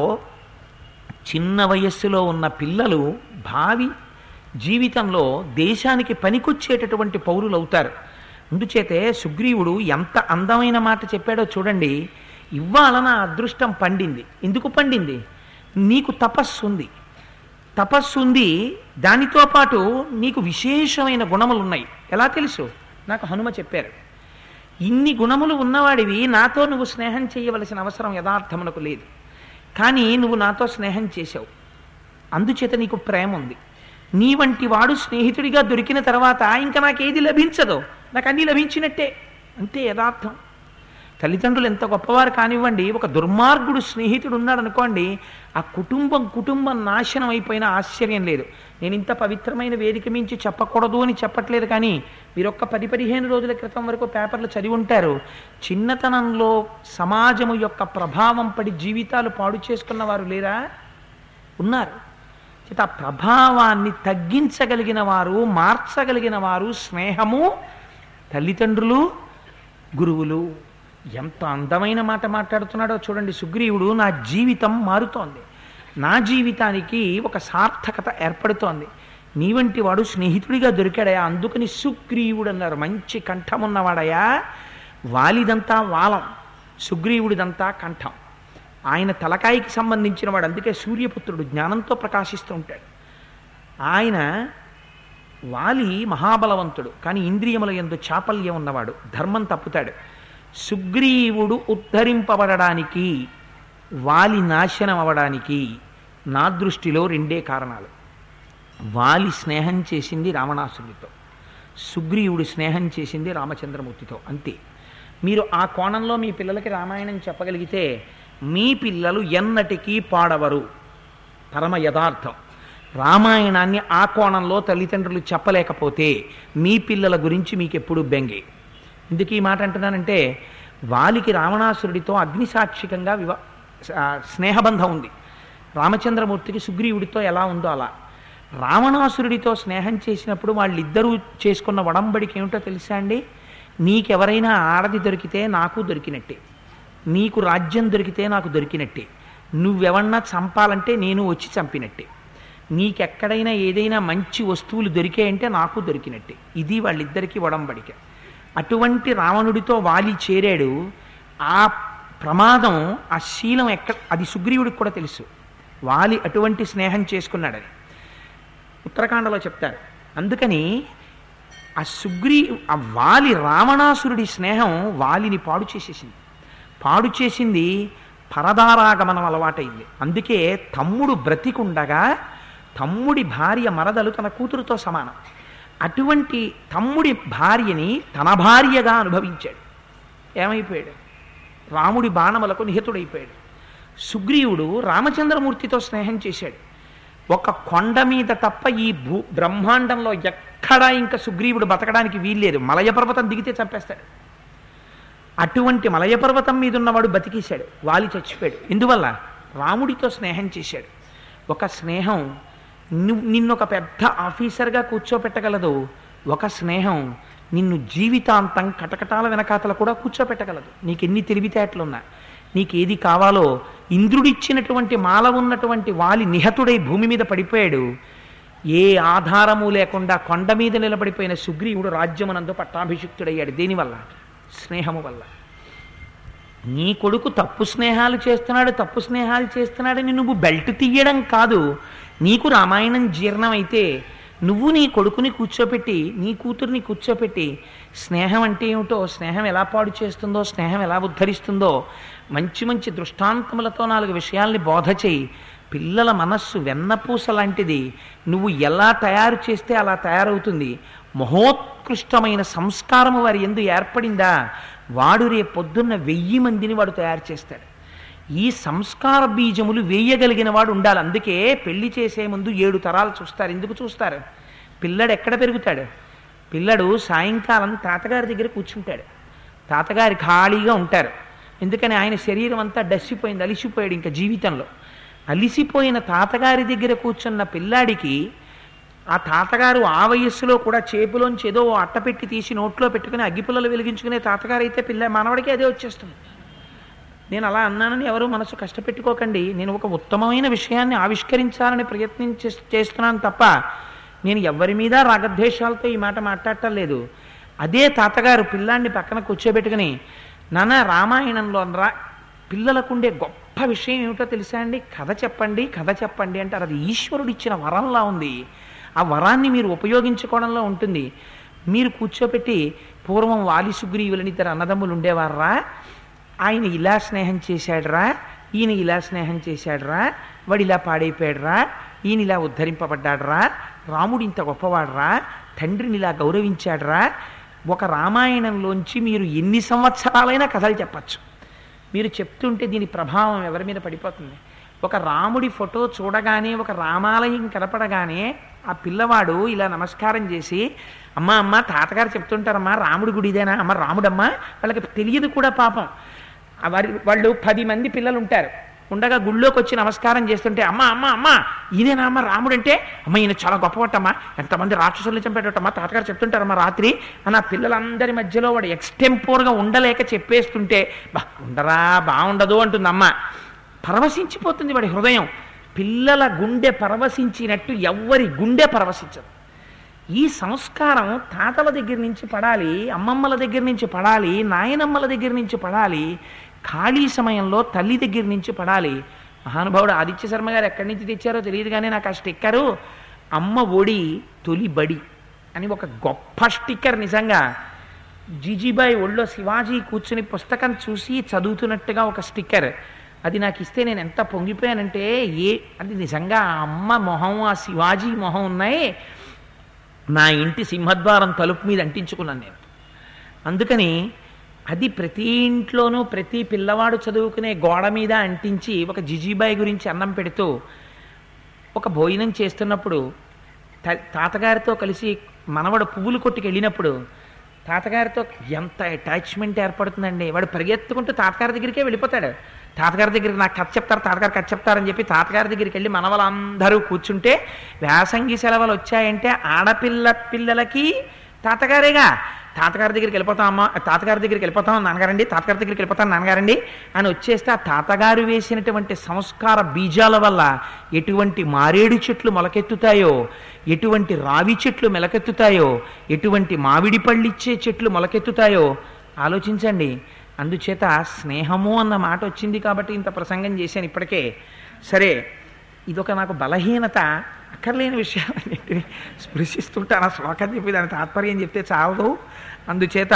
చిన్న వయస్సులో ఉన్న పిల్లలు భావి జీవితంలో దేశానికి పనికొచ్చేటటువంటి పౌరులు అవుతారు అందుచేతే సుగ్రీవుడు ఎంత అందమైన మాట చెప్పాడో చూడండి ఇవాళ నా అదృష్టం పండింది ఎందుకు పండింది నీకు తపస్సు ఉంది తపస్సు ఉంది దానితో పాటు నీకు విశేషమైన గుణములు ఉన్నాయి ఎలా తెలుసు నాకు హనుమ చెప్పారు ఇన్ని గుణములు ఉన్నవాడివి నాతో నువ్వు స్నేహం చేయవలసిన అవసరం యథార్థమునకు లేదు కానీ నువ్వు నాతో స్నేహం చేశావు అందుచేత నీకు ప్రేమ ఉంది నీ వంటి వాడు స్నేహితుడిగా దొరికిన తర్వాత ఇంకా నాకేది లభించదో నాకు అన్నీ లభించినట్టే అంతే యథార్థం తల్లిదండ్రులు ఎంత గొప్పవారు కానివ్వండి ఒక దుర్మార్గుడు స్నేహితుడు ఉన్నాడు అనుకోండి ఆ కుటుంబం కుటుంబం నాశనం అయిపోయినా ఆశ్చర్యం లేదు నేను ఇంత పవిత్రమైన వేదిక మించి చెప్పకూడదు అని చెప్పట్లేదు కానీ మీరు ఒక్క పది పదిహేను రోజుల క్రితం వరకు పేపర్లు చదివి ఉంటారు చిన్నతనంలో సమాజము యొక్క ప్రభావం పడి జీవితాలు పాడు చేసుకున్న వారు లేరా ఉన్నారు చేత ఆ ప్రభావాన్ని తగ్గించగలిగిన వారు మార్చగలిగిన వారు స్నేహము తల్లిదండ్రులు గురువులు ఎంత అందమైన మాట మాట్లాడుతున్నాడో చూడండి సుగ్రీవుడు నా జీవితం మారుతోంది నా జీవితానికి ఒక సార్థకత ఏర్పడుతోంది నీ వంటి వాడు స్నేహితుడిగా దొరికాడయా అందుకని సుగ్రీవుడు అన్నారు మంచి కంఠం ఉన్నవాడయా వాలిదంతా వాలం సుగ్రీవుడిదంతా కంఠం ఆయన తలకాయికి సంబంధించిన వాడు అందుకే సూర్యపుత్రుడు జ్ఞానంతో ప్రకాశిస్తూ ఉంటాడు ఆయన వాలి మహాబలవంతుడు కానీ ఇంద్రియముల ఎందు చాపల్యం ఉన్నవాడు ధర్మం తప్పుతాడు సుగ్రీవుడు ఉద్ధరింపబడడానికి వాలి నాశనం అవడానికి నా దృష్టిలో రెండే కారణాలు వాలి స్నేహం చేసింది రావణాసురుడితో సుగ్రీవుడు స్నేహం చేసింది రామచంద్రమూర్తితో అంతే మీరు ఆ కోణంలో మీ పిల్లలకి రామాయణం చెప్పగలిగితే మీ పిల్లలు ఎన్నటికీ పాడవరు పరమ యథార్థం రామాయణాన్ని ఆ కోణంలో తల్లిదండ్రులు చెప్పలేకపోతే మీ పిల్లల గురించి మీకు ఎప్పుడు బెంగే ఎందుకు ఈ మాట అంటున్నానంటే వాలికి రావణాసురుడితో అగ్నిసాక్షికంగా వివ ఆ, స్నేహబంధం ఉంది రామచంద్రమూర్తికి సుగ్రీవుడితో ఎలా ఉందో అలా రావణాసురుడితో స్నేహం చేసినప్పుడు వాళ్ళిద్దరూ చేసుకున్న వడంబడికి ఏమిటో తెలుసా అండి నీకెవరైనా ఆడది దొరికితే నాకు దొరికినట్టే నీకు రాజ్యం దొరికితే నాకు దొరికినట్టే నువ్వెవన్నా చంపాలంటే నేను వచ్చి చంపినట్టే నీకెక్కడైనా ఏదైనా మంచి వస్తువులు దొరికాయంటే నాకు దొరికినట్టే ఇది వాళ్ళిద్దరికీ వడంబడిక అటువంటి రావణుడితో వాలి చేరాడు ఆ ప్రమాదం ఆ శీలం ఎక్కడ అది సుగ్రీవుడికి కూడా తెలుసు వాలి అటువంటి స్నేహం చేసుకున్నాడని ఉత్తరాఖండలో చెప్తారు అందుకని ఆ సుగ్రీ ఆ వాలి రావణాసురుడి స్నేహం వాలిని పాడు చేసేసింది పాడు చేసింది పరదారాగమనం అలవాటైంది అందుకే తమ్ముడు బ్రతికుండగా తమ్ముడి భార్య మరదలు తన కూతురుతో సమానం అటువంటి తమ్ముడి భార్యని తన భార్యగా అనుభవించాడు ఏమైపోయాడు రాముడి బాణములకు నిహతుడైపోయాడు సుగ్రీవుడు రామచంద్రమూర్తితో స్నేహం చేశాడు ఒక కొండ మీద తప్ప ఈ భూ బ్రహ్మాండంలో ఎక్కడా ఇంకా సుగ్రీవుడు బతకడానికి వీల్లేదు మలయ పర్వతం దిగితే చంపేస్తాడు అటువంటి మలయ పర్వతం మీద ఉన్నవాడు బతికేశాడు వాలి చచ్చిపోయాడు ఎందువల్ల రాముడితో స్నేహం చేశాడు ఒక స్నేహం నువ్వు నిన్నొక పెద్ద ఆఫీసర్గా కూర్చోపెట్టగలదు ఒక స్నేహం నిన్ను జీవితాంతం కటకటాల వెనకాతల కూడా కూర్చోపెట్టగలదు నీకు ఎన్ని తెలివితేటలున్నా నీకు ఏది కావాలో ఇంద్రుడిచ్చినటువంటి మాల ఉన్నటువంటి వాలి నిహతుడై భూమి మీద పడిపోయాడు ఏ ఆధారము లేకుండా కొండ మీద నిలబడిపోయిన సుగ్రీవుడు రాజ్యమునందు పట్టాభిషిక్తుడయ్యాడు దేనివల్ల స్నేహము వల్ల నీ కొడుకు తప్పు స్నేహాలు చేస్తున్నాడు తప్పు స్నేహాలు చేస్తున్నాడని నువ్వు బెల్ట్ తీయడం కాదు నీకు రామాయణం జీర్ణమైతే నువ్వు నీ కొడుకుని కూర్చోపెట్టి నీ కూతుర్ని కూర్చోపెట్టి స్నేహం అంటే ఏమిటో స్నేహం ఎలా పాడు చేస్తుందో స్నేహం ఎలా ఉద్ధరిస్తుందో మంచి మంచి దృష్టాంతములతో నాలుగు విషయాల్ని బోధ చేయి పిల్లల మనస్సు వెన్నపూస లాంటిది నువ్వు ఎలా తయారు చేస్తే అలా తయారవుతుంది మహోత్కృష్టమైన సంస్కారము వారి ఎందు ఏర్పడిందా వాడు రేపు పొద్దున్న వెయ్యి మందిని వాడు తయారు చేస్తాడు ఈ సంస్కార బీజములు వేయగలిగిన వాడు ఉండాలి అందుకే పెళ్లి చేసే ముందు ఏడు తరాలు చూస్తారు ఎందుకు చూస్తారు పిల్లడు ఎక్కడ పెరుగుతాడు పిల్లడు సాయంకాలం తాతగారి దగ్గర కూర్చుంటాడు తాతగారి ఖాళీగా ఉంటారు ఎందుకని ఆయన శరీరం అంతా డస్సిపోయింది అలిసిపోయాడు ఇంకా జీవితంలో అలిసిపోయిన తాతగారి దగ్గర కూర్చున్న పిల్లాడికి ఆ తాతగారు ఆ వయస్సులో కూడా చేపులోంచి ఏదో ఓ అట్టపెట్టి తీసి నోట్లో పెట్టుకుని అగ్గిపుల్లలు వెలిగించుకునే తాతగారు అయితే పిల్ల మనవడికి అదే వచ్చేస్తుంది నేను అలా అన్నానని ఎవరు మనసు కష్టపెట్టుకోకండి నేను ఒక ఉత్తమమైన విషయాన్ని ఆవిష్కరించాలని ప్రయత్నం చేస్- చేస్తున్నాను తప్ప నేను ఎవరి మీద రాగద్వేషాలతో ఈ మాట మాట్లాడటం లేదు అదే తాతగారు పిల్లాన్ని పక్కన కూర్చోబెట్టుకుని నాన్న రామాయణంలో రా పిల్లలకుండే గొప్ప విషయం ఏమిటో తెలుసా అండి కథ చెప్పండి కథ చెప్పండి అంటారు అది ఈశ్వరుడు ఇచ్చిన వరంలా ఉంది ఆ వరాన్ని మీరు ఉపయోగించుకోవడంలో ఉంటుంది మీరు కూర్చోపెట్టి పూర్వం వాలి సుగ్రీవులని ఇద్దరు అన్నదమ్ములు ఉండేవారా ఆయన ఇలా స్నేహం చేశాడురా ఈయన ఇలా స్నేహం చేశాడురా వాడు ఇలా పాడైపోయాడురా ఈయన ఇలా ఉద్ధరింపబడ్డాడురా రాముడు ఇంత గొప్పవాడురా తండ్రిని ఇలా గౌరవించాడురా ఒక రామాయణంలోంచి మీరు ఎన్ని సంవత్సరాలైనా కథలు చెప్పచ్చు మీరు చెప్తుంటే దీని ప్రభావం ఎవరి మీద పడిపోతుంది ఒక రాముడి ఫోటో చూడగానే ఒక రామాలయం కనపడగానే ఆ పిల్లవాడు ఇలా నమస్కారం చేసి అమ్మ అమ్మ తాతగారు చెప్తుంటారమ్మా రాముడి గుడిదేనా అమ్మ రాముడమ్మా వాళ్ళకి తెలియదు కూడా పాపం ఆ వారి వాళ్ళు పది మంది పిల్లలు ఉంటారు ఉండగా గుళ్ళోకి వచ్చి నమస్కారం చేస్తుంటే అమ్మ అమ్మ అమ్మ ఈయనేనా అమ్మ రాముడు అంటే అమ్మ ఈయన చాలా గొప్పవటమ్మా ఎంతమంది రాక్షసుల్ని చంపేటమ్మా తాతగారు చెప్తుంటారమ్మా రాత్రి అని ఆ పిల్లలందరి మధ్యలో వాడు ఎక్స్టెంపోర్గా ఉండలేక చెప్పేస్తుంటే బా ఉండరా బాగుండదు అంటుంది అమ్మ పరవశించిపోతుంది వాడి హృదయం పిల్లల గుండె పరవశించినట్టు ఎవ్వరి గుండె పరవశించదు ఈ సంస్కారం తాతల దగ్గర నుంచి పడాలి అమ్మమ్మల దగ్గర నుంచి పడాలి నాయనమ్మల దగ్గర నుంచి పడాలి ఖాళీ సమయంలో తల్లి దగ్గర నుంచి పడాలి మహానుభావుడు ఆదిత్య శర్మ గారు ఎక్కడి నుంచి తెచ్చారో తెలియదు కానీ నాకు ఆ స్టిక్కరు అమ్మ ఒడి తొలి బడి అని ఒక గొప్ప స్టిక్కర్ నిజంగా జీజీబాయి ఒళ్ళో శివాజీ కూర్చుని పుస్తకం చూసి చదువుతున్నట్టుగా ఒక స్టిక్కర్ అది నాకు ఇస్తే నేను ఎంత పొంగిపోయానంటే ఏ అది నిజంగా ఆ అమ్మ మొహం ఆ శివాజీ మొహం ఉన్నాయి నా ఇంటి సింహద్వారం తలుపు మీద అంటించుకున్నాను నేను అందుకని అది ప్రతి ఇంట్లోనూ ప్రతి పిల్లవాడు చదువుకునే గోడ మీద అంటించి ఒక జిజీబాయి గురించి అన్నం పెడుతూ ఒక భోజనం చేస్తున్నప్పుడు త- తాతగారితో కలిసి మనవడు పువ్వులు కొట్టుకు వెళ్ళినప్పుడు తాతగారితో ఎంత అటాచ్మెంట్ ఏర్పడుతుందండి వాడు పరిగెత్తుకుంటూ తాతగారి దగ్గరికే వెళ్ళిపోతాడు తాతగారి దగ్గరికి నాకు కథ చెప్తారు తాతగారు కథ చెప్తారని చెప్పి తాతగారి దగ్గరికి వెళ్ళి మనవలందరూ కూర్చుంటే వేసంగి సెలవులు వచ్చాయంటే ఆడపిల్ల పిల్లలకి తాతగారేగా తాతగారి దగ్గరికి వెళ్ళిపోతాం అమ్మ తాతగారి దగ్గరికి వెళ్ళిపోతాం నాన్నగారండి తాతగారి దగ్గరికి వెళ్ళిపోతాం నాన్నగారండి అని వచ్చేస్తే ఆ తాతగారు వేసినటువంటి సంస్కార బీజాల వల్ల ఎటువంటి మారేడు చెట్లు మొలకెత్తుతాయో ఎటువంటి రావి చెట్లు మెలకెత్తుతాయో ఎటువంటి మామిడి పళ్ళిచ్చే చెట్లు మొలకెత్తుతాయో ఆలోచించండి అందుచేత స్నేహము అన్న మాట వచ్చింది కాబట్టి ఇంత ప్రసంగం చేశాను ఇప్పటికే సరే ఇదొక నాకు బలహీనత అక్కర్లేని విషయాలన్నింటినీ స్పృశిస్తుంటాను ఆ శ్లోకం చెప్పి దాని తాత్పర్యం చెప్తే చావదు అందుచేత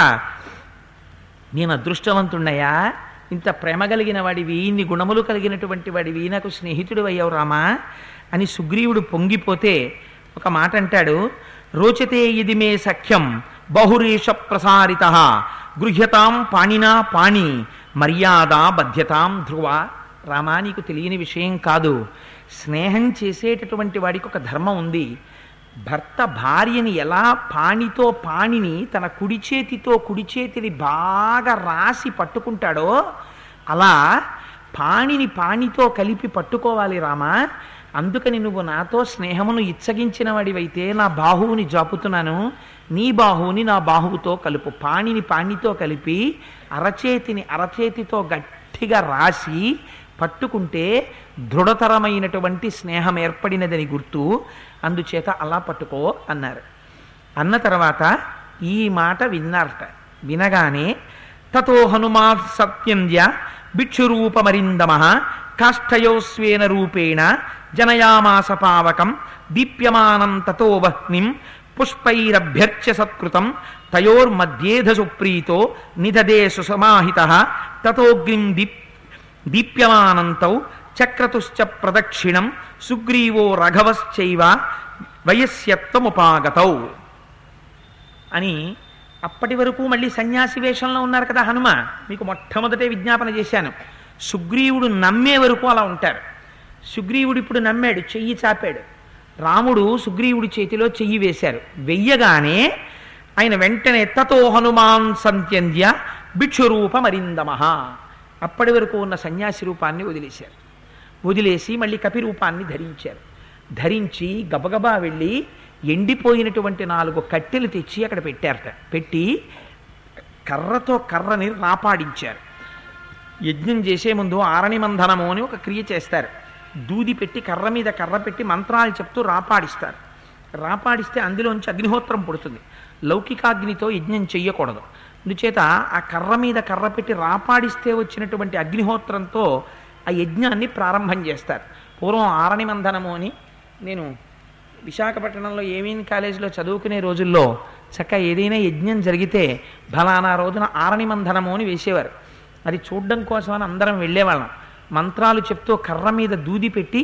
నేను అదృష్టవంతున్నయ్యా ఇంత ప్రేమ కలిగిన వాడివి ఇన్ని గుణములు కలిగినటువంటి వాడివి నాకు స్నేహితుడు అయ్యావు రామా అని సుగ్రీవుడు పొంగిపోతే ఒక మాట అంటాడు రోచతే ఇది మే సఖ్యం బహురేష ప్రసారిత గృహ్యతాం పాణినా పాణి మర్యాద బధ్యతాం ధ్రువ రామా నీకు తెలియని విషయం కాదు స్నేహం చేసేటటువంటి వాడికి ఒక ధర్మం ఉంది భర్త భార్యని ఎలా పాణితో పాణిని తన కుడి చేతితో కుడి చేతిని బాగా రాసి పట్టుకుంటాడో అలా పాణిని పాణితో కలిపి పట్టుకోవాలి రామా అందుకని నువ్వు నాతో స్నేహమును ఇచ్చగించిన వాడివైతే నా బాహువుని జాపుతున్నాను నీ బాహువుని నా బాహువుతో కలుపు పాణిని పాణితో కలిపి అరచేతిని అరచేతితో గట్టిగా రాసి పట్టుకుంటే దృఢతరమైనటువంటి స్నేహం ఏర్పడినదని గుర్తు అందుచేత అలా పట్టుకో అన్నారు అన్న తర్వాత ఈ మాట విన్నారట వినగానే తతో హనుమా సత్యంద్య భిక్షురూపమరిందమ కాష్టయోస్వేన రూపేణ జనయామాస పావకం దీప్యమానం తతో వహ్నిం పుష్పైరభ్యర్చ్య సత్కృతం తయోర్మధ్యేధసు ప్రీతో నిదదే సుసమాహిత తతోగ్నిం దీప్ దీప్యమానంతౌ చక్రతుశ్చ ప్రదక్షిణం సుగ్రీవో రఘవశ్చైవ వయస్యత్వముపాగతౌ అని అప్పటి వరకు మళ్ళీ సన్యాసి వేషంలో ఉన్నారు కదా హనుమ మీకు మొట్టమొదటే విజ్ఞాపన చేశాను సుగ్రీవుడు నమ్మే వరకు అలా ఉంటారు సుగ్రీవుడు ఇప్పుడు నమ్మాడు చెయ్యి చాపాడు రాముడు సుగ్రీవుడి చేతిలో చెయ్యి వేశారు వెయ్యగానే ఆయన వెంటనే తతో హనుమాన్ సంత్యంద్య భిక్షురూపమరిందమహ అప్పటి వరకు ఉన్న సన్యాసి రూపాన్ని వదిలేశారు వదిలేసి మళ్ళీ కపి రూపాన్ని ధరించారు ధరించి గబగబా వెళ్ళి ఎండిపోయినటువంటి నాలుగు కట్టెలు తెచ్చి అక్కడ పెట్టారట పెట్టి కర్రతో కర్రని రాపాడించారు యజ్ఞం చేసే ముందు ఆరణి మంధనము అని ఒక క్రియ చేస్తారు దూది పెట్టి కర్ర మీద కర్ర పెట్టి మంత్రాలు చెప్తూ రాపాడిస్తారు రాపాడిస్తే అందులోంచి అగ్నిహోత్రం పుడుతుంది లౌకికాగ్నితో యజ్ఞం చెయ్యకూడదు అందుచేత ఆ కర్ర మీద కర్ర పెట్టి రాపాడిస్తే వచ్చినటువంటి అగ్నిహోత్రంతో ఆ యజ్ఞాన్ని ప్రారంభం చేస్తారు పూర్వం ఆరణి మంధనము అని నేను విశాఖపట్నంలో ఏమీన్ కాలేజీలో చదువుకునే రోజుల్లో చక్క ఏదైనా యజ్ఞం జరిగితే ఫలానా రోజున ఆరణి మంధనము అని వేసేవారు అది చూడడం కోసం అని అందరం వెళ్ళేవాళ్ళం మంత్రాలు చెప్తూ కర్ర మీద దూది పెట్టి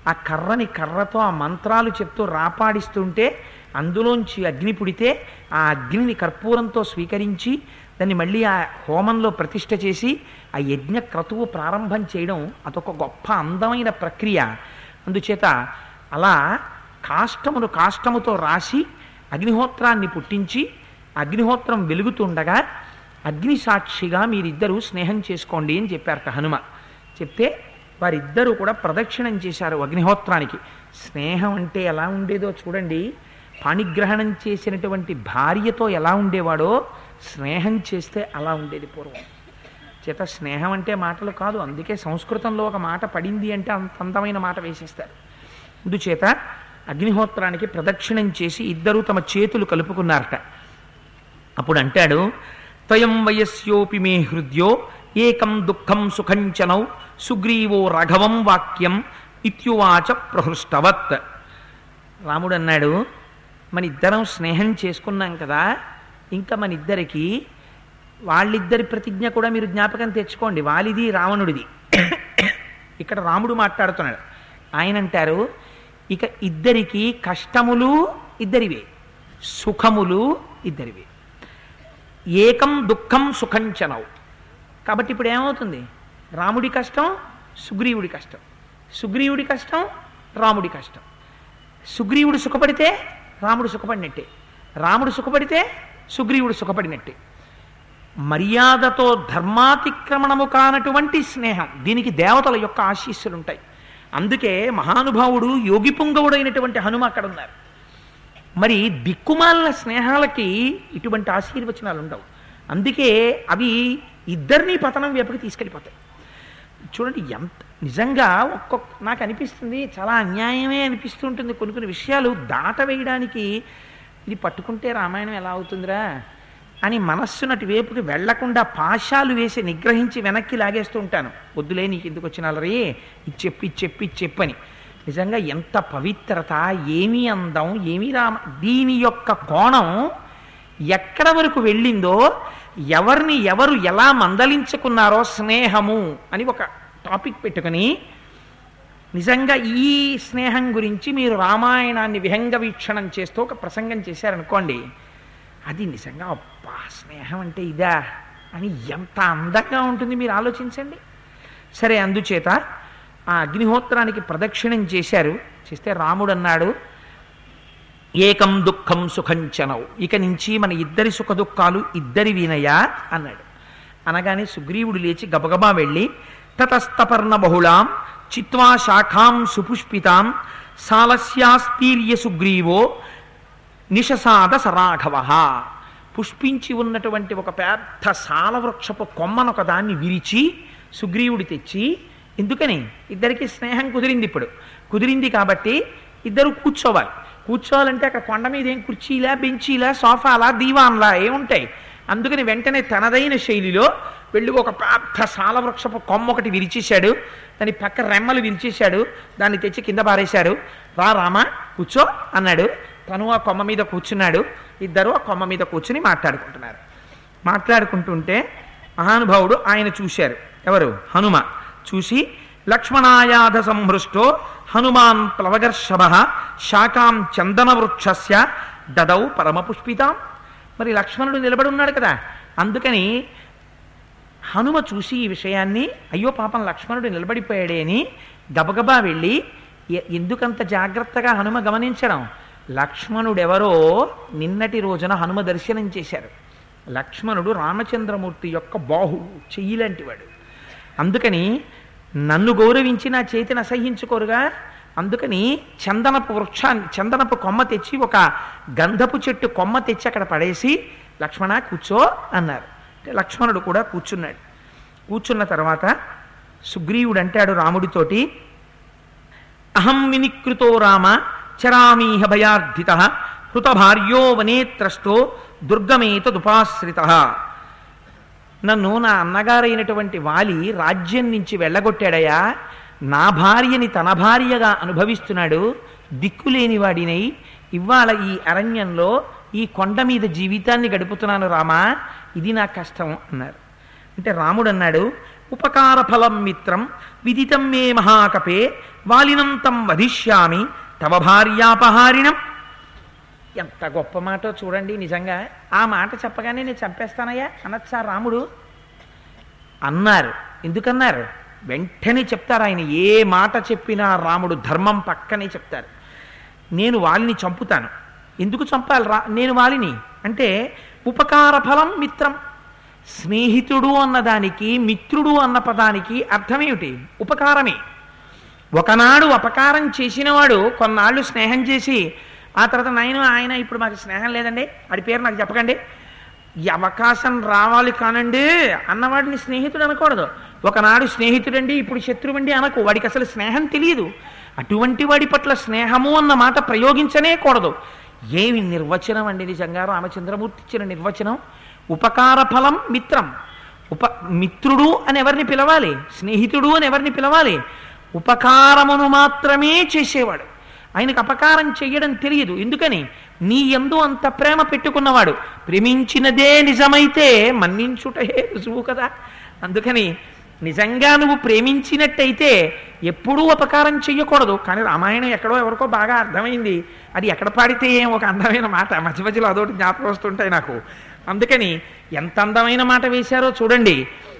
ఆ కర్రని కర్రతో ఆ మంత్రాలు చెప్తూ రాపాడిస్తుంటే అందులోంచి అగ్ని పుడితే ఆ అగ్నిని కర్పూరంతో స్వీకరించి దాన్ని మళ్ళీ ఆ హోమంలో ప్రతిష్ఠ చేసి ఆ యజ్ఞ క్రతువు ప్రారంభం చేయడం అదొక గొప్ప అందమైన ప్రక్రియ అందుచేత అలా కాష్టమును కాష్టముతో రాసి అగ్నిహోత్రాన్ని పుట్టించి అగ్నిహోత్రం వెలుగుతుండగా అగ్ని సాక్షిగా మీరిద్దరూ స్నేహం చేసుకోండి అని చెప్పారట హనుమ చెప్తే వారిద్దరూ కూడా ప్రదక్షిణం చేశారు అగ్నిహోత్రానికి స్నేహం అంటే ఎలా ఉండేదో చూడండి పాణిగ్రహణం చేసినటువంటి భార్యతో ఎలా ఉండేవాడో స్నేహం చేస్తే అలా ఉండేది పూర్వం చేత స్నేహం అంటే మాటలు కాదు అందుకే సంస్కృతంలో ఒక మాట పడింది అంటే అంత అందమైన మాట వేసేస్తారు అందుచేత అగ్నిహోత్రానికి ప్రదక్షిణం చేసి ఇద్దరూ తమ చేతులు కలుపుకున్నారట అప్పుడు అంటాడు త్వయం వయస్యోపి మే హృద్యో ఏకం దుఃఖం సుఖంచనౌ సుగ్రీవో రఘవం వాక్యం ఇత్యువాచ ప్రహృష్టవత్ రాముడు అన్నాడు మన ఇద్దరం స్నేహం చేసుకున్నాం కదా ఇంకా మన ఇద్దరికి వాళ్ళిద్దరి ప్రతిజ్ఞ కూడా మీరు జ్ఞాపకం తెచ్చుకోండి వాలిది రావణుడిది ఇక్కడ రాముడు మాట్లాడుతున్నాడు ఆయన అంటారు ఇక ఇద్దరికి కష్టములు ఇద్దరివే సుఖములు ఇద్దరివే ఏకం దుఃఖం సుఖంచనవు కాబట్టి ఇప్పుడు ఏమవుతుంది రాముడి కష్టం సుగ్రీవుడి కష్టం సుగ్రీవుడి కష్టం రాముడి కష్టం సుగ్రీవుడు సుఖపడితే రాముడు సుఖపడినట్టే రాముడు సుఖపడితే సుగ్రీవుడు సుఖపడినట్టే మర్యాదతో ధర్మాతిక్రమణము కానటువంటి స్నేహం దీనికి దేవతల యొక్క ఆశీస్సులు ఉంటాయి అందుకే మహానుభావుడు యోగి పుంగవుడైనటువంటి హనుమ అక్కడ ఉన్నారు మరి దిక్కుమాలిన స్నేహాలకి ఇటువంటి ఆశీర్వచనాలు ఉండవు అందుకే అవి ఇద్దరినీ పతనం వైపుకి తీసుకెళ్ళిపోతాయి చూడండి ఎంత నిజంగా ఒక్కొక్క నాకు అనిపిస్తుంది చాలా అన్యాయమే అనిపిస్తుంటుంది కొన్ని కొన్ని విషయాలు దాట వేయడానికి ఇది పట్టుకుంటే రామాయణం ఎలా అవుతుందిరా అని మనస్సునటి వైపుకి వెళ్లకుండా పాశాలు వేసి నిగ్రహించి వెనక్కి లాగేస్తూ ఉంటాను వద్దులే నీకు ఎందుకు వచ్చిన రే ఇది చెప్పి ఇది చెప్పి ఇది చెప్పని నిజంగా ఎంత పవిత్రత ఏమీ అందం ఏమీ రామ దీని యొక్క కోణం ఎక్కడ వరకు వెళ్ళిందో ఎవరిని ఎవరు ఎలా మందలించుకున్నారో స్నేహము అని ఒక టాపిక్ పెట్టుకుని నిజంగా ఈ స్నేహం గురించి మీరు రామాయణాన్ని విహంగ వీక్షణం చేస్తూ ఒక ప్రసంగం చేశారనుకోండి అది నిజంగా అబ్బా స్నేహం అంటే ఇదా అని ఎంత అందంగా ఉంటుంది మీరు ఆలోచించండి సరే అందుచేత ఆ అగ్నిహోత్రానికి ప్రదక్షిణం చేశారు చేస్తే రాముడు అన్నాడు ఏకం దుఃఖం సుఖంచనవు ఇక నుంచి మన ఇద్దరి సుఖ దుఃఖాలు ఇద్దరి వినయా అన్నాడు అనగానే సుగ్రీవుడు లేచి గబగబా వెళ్ళి తతస్తపర్ణ బహుళాం చిత్వా శాఖాం సుపుష్పితాం సాలస్యాస్తీర్య సుగ్రీవో నిషసాద సరాఘవ పుష్పించి ఉన్నటువంటి ఒక పెద్ద సాలవృక్షపు కొమ్మనొక దాన్ని విరిచి సుగ్రీవుడి తెచ్చి ఎందుకని ఇద్దరికి స్నేహం కుదిరింది ఇప్పుడు కుదిరింది కాబట్టి ఇద్దరు కూర్చోవాలి కూర్చోవాలంటే అక్కడ కొండ మీద ఏం కుర్చీలా బెంచీలా సోఫాలా దీవాన్లా ఏముంటాయి అందుకని వెంటనే తనదైన శైలిలో వెళ్ళి ఒక పెద్ద సాలవృక్షపు కొమ్మ ఒకటి విరిచేశాడు దాని పక్క రెమ్మలు విరిచేశాడు దాన్ని తెచ్చి కింద పారేశాడు రా రామా కూర్చో అన్నాడు తను ఆ కొమ్మ మీద కూర్చున్నాడు ఇద్దరు ఆ కొమ్మ మీద కూర్చుని మాట్లాడుకుంటున్నారు మాట్లాడుకుంటుంటే మహానుభావుడు ఆయన చూశారు ఎవరు హనుమ చూసి లక్ష్మణాయాధ సంహృష్టో హనుమాన్ ప్లవగర్షభ శాఖాం చందన వృక్షస్య దదౌ పరమపుష్పితాం మరి లక్ష్మణుడు నిలబడి ఉన్నాడు కదా అందుకని హనుమ చూసి ఈ విషయాన్ని అయ్యో పాపం లక్ష్మణుడు నిలబడిపోయాడే అని గబగబా వెళ్ళి ఎ- ఎందుకంత జాగ్రత్తగా హనుమ గమనించడం లక్ష్మణుడెవరో నిన్నటి రోజున హనుమ దర్శనం చేశారు లక్ష్మణుడు రామచంద్రమూర్తి యొక్క బాహు చెయ్యి లాంటివాడు అందుకని నన్ను గౌరవించి నా చేతిని అసహించుకోరుగా అందుకని చందనపు వృక్షాన్ని చందనపు కొమ్మ తెచ్చి ఒక గంధపు చెట్టు కొమ్మ తెచ్చి అక్కడ పడేసి లక్ష్మణ కూర్చో అన్నారు అంటే లక్ష్మణుడు కూడా కూర్చున్నాడు కూర్చున్న తర్వాత సుగ్రీవుడు అంటాడు రాముడితోటి అహం వినికృతో రామ చరామీహ భయార్ధిత హృతభార్యో వనేత్రస్తో దుర్గమేతదుపాశ్రిత నన్ను నా అన్నగారైనటువంటి వాలి రాజ్యం నుంచి వెళ్ళగొట్టాడయా నా భార్యని తన భార్యగా అనుభవిస్తున్నాడు దిక్కులేని వాడినై ఇవాళ ఈ అరణ్యంలో ఈ కొండ మీద జీవితాన్ని గడుపుతున్నాను రామా ఇది నా కష్టం అన్నారు అంటే రాముడు అన్నాడు ఉపకార ఫలం మిత్రం విదితం మే మహాకపే వాలినంతం వధిష్యామి తవ భార్యాపహారిణం ఎంత గొప్ప మాటో చూడండి నిజంగా ఆ మాట చెప్పగానే నేను చంపేస్తానయ్యా అనొచ్చా రాముడు అన్నారు ఎందుకన్నారు వెంటనే చెప్తారు ఆయన ఏ మాట చెప్పినా రాముడు ధర్మం పక్కనే చెప్తారు నేను వాలిని చంపుతాను ఎందుకు చంపాలి రా నేను వాలిని అంటే ఉపకార ఫలం మిత్రం స్నేహితుడు అన్నదానికి మిత్రుడు అన్న పదానికి అర్థమేమిటి ఉపకారమే ఒకనాడు అపకారం చేసినవాడు కొన్నాళ్ళు స్నేహం చేసి ఆ తర్వాత నేను ఆయన ఇప్పుడు మాకు స్నేహం లేదండి వాడి పేరు నాకు చెప్పకండి ఈ అవకాశం రావాలి కానండి అన్నవాడిని స్నేహితుడు అనకూడదు ఒకనాడు స్నేహితుడండి ఇప్పుడు శత్రువండి అనకు వాడికి అసలు స్నేహం తెలియదు అటువంటి వాడి పట్ల స్నేహము అన్న మాట ప్రయోగించనే కూడదు ఏమి నిర్వచనం అండి నిజంగా రామచంద్రమూర్తి ఇచ్చిన నిర్వచనం ఉపకార ఫలం మిత్రం ఉప మిత్రుడు అని ఎవరిని పిలవాలి స్నేహితుడు అని ఎవరిని పిలవాలి ఉపకారమును మాత్రమే చేసేవాడు ఆయనకు అపకారం చెయ్యడం తెలియదు ఎందుకని నీ ఎందు అంత ప్రేమ పెట్టుకున్నవాడు ప్రేమించినదే నిజమైతే మన్నించుటే రుజువు కదా అందుకని నిజంగా నువ్వు ప్రేమించినట్టయితే ఎప్పుడూ అపకారం చెయ్యకూడదు కానీ రామాయణం ఎక్కడో ఎవరికో బాగా అర్థమైంది అది ఎక్కడ పాడితే ఏం ఒక అందమైన మాట మధ్య మధ్యలో అదొకటి జ్ఞాపకం వస్తుంటాయి నాకు అందుకని ఎంత అందమైన మాట వేశారో చూడండి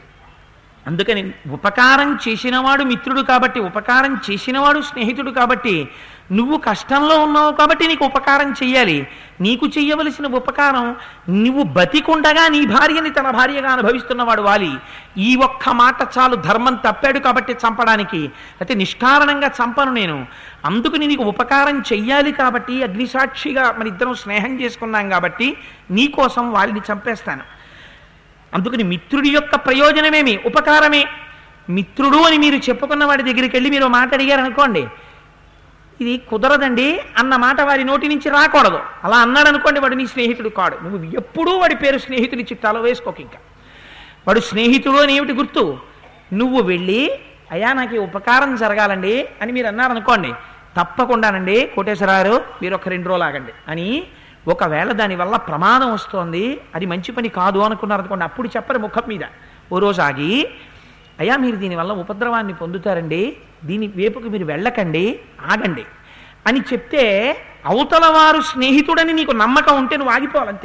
అందుకని ఉపకారం చేసినవాడు మిత్రుడు కాబట్టి ఉపకారం చేసినవాడు స్నేహితుడు కాబట్టి నువ్వు కష్టంలో ఉన్నావు కాబట్టి నీకు ఉపకారం చెయ్యాలి నీకు చెయ్యవలసిన ఉపకారం నువ్వు బతికుండగా నీ భార్యని తన భార్యగా అనుభవిస్తున్నవాడు వాలి ఈ ఒక్క మాట చాలు ధర్మం తప్పాడు కాబట్టి చంపడానికి అయితే నిష్కారణంగా చంపను నేను అందుకు నీకు ఉపకారం చెయ్యాలి కాబట్టి అగ్నిసాక్షిగా మన ఇద్దరం స్నేహం చేసుకున్నాం కాబట్టి నీ కోసం వారిని చంపేస్తాను అందుకని మిత్రుడి యొక్క ప్రయోజనమేమి ఉపకారమే మిత్రుడు అని మీరు చెప్పుకున్న వాడి దగ్గరికి వెళ్ళి మీరు మాట అడిగారు అనుకోండి ఇది కుదరదండి అన్న మాట వారి నోటి నుంచి రాకూడదు అలా అన్నాడు అనుకోండి వాడు నీ స్నేహితుడు కాడు నువ్వు ఎప్పుడూ వాడి పేరు స్నేహితుడి చిట్టాలో వేసుకోక ఇంకా వాడు స్నేహితుడు అని ఏమిటి గుర్తు నువ్వు వెళ్ళి అయ్యా నాకు ఈ ఉపకారం జరగాలండి అని మీరు అన్నారనుకోండి తప్పకుండానండి కోటేశ్వరారు మీరు ఒక రెండు రోజులు ఆగండి అని ఒకవేళ దానివల్ల ప్రమాదం వస్తోంది అది మంచి పని కాదు అనుకున్నారు అనుకోండి అప్పుడు చెప్పరు ముఖం మీద ఓ రోజు ఆగి అయ్యా మీరు దీనివల్ల ఉపద్రవాన్ని పొందుతారండి దీని వైపుకి మీరు వెళ్ళకండి ఆగండి అని చెప్తే అవతల వారు స్నేహితుడని నీకు నమ్మకం ఉంటే నువ్వు ఆగిపోవాలంతే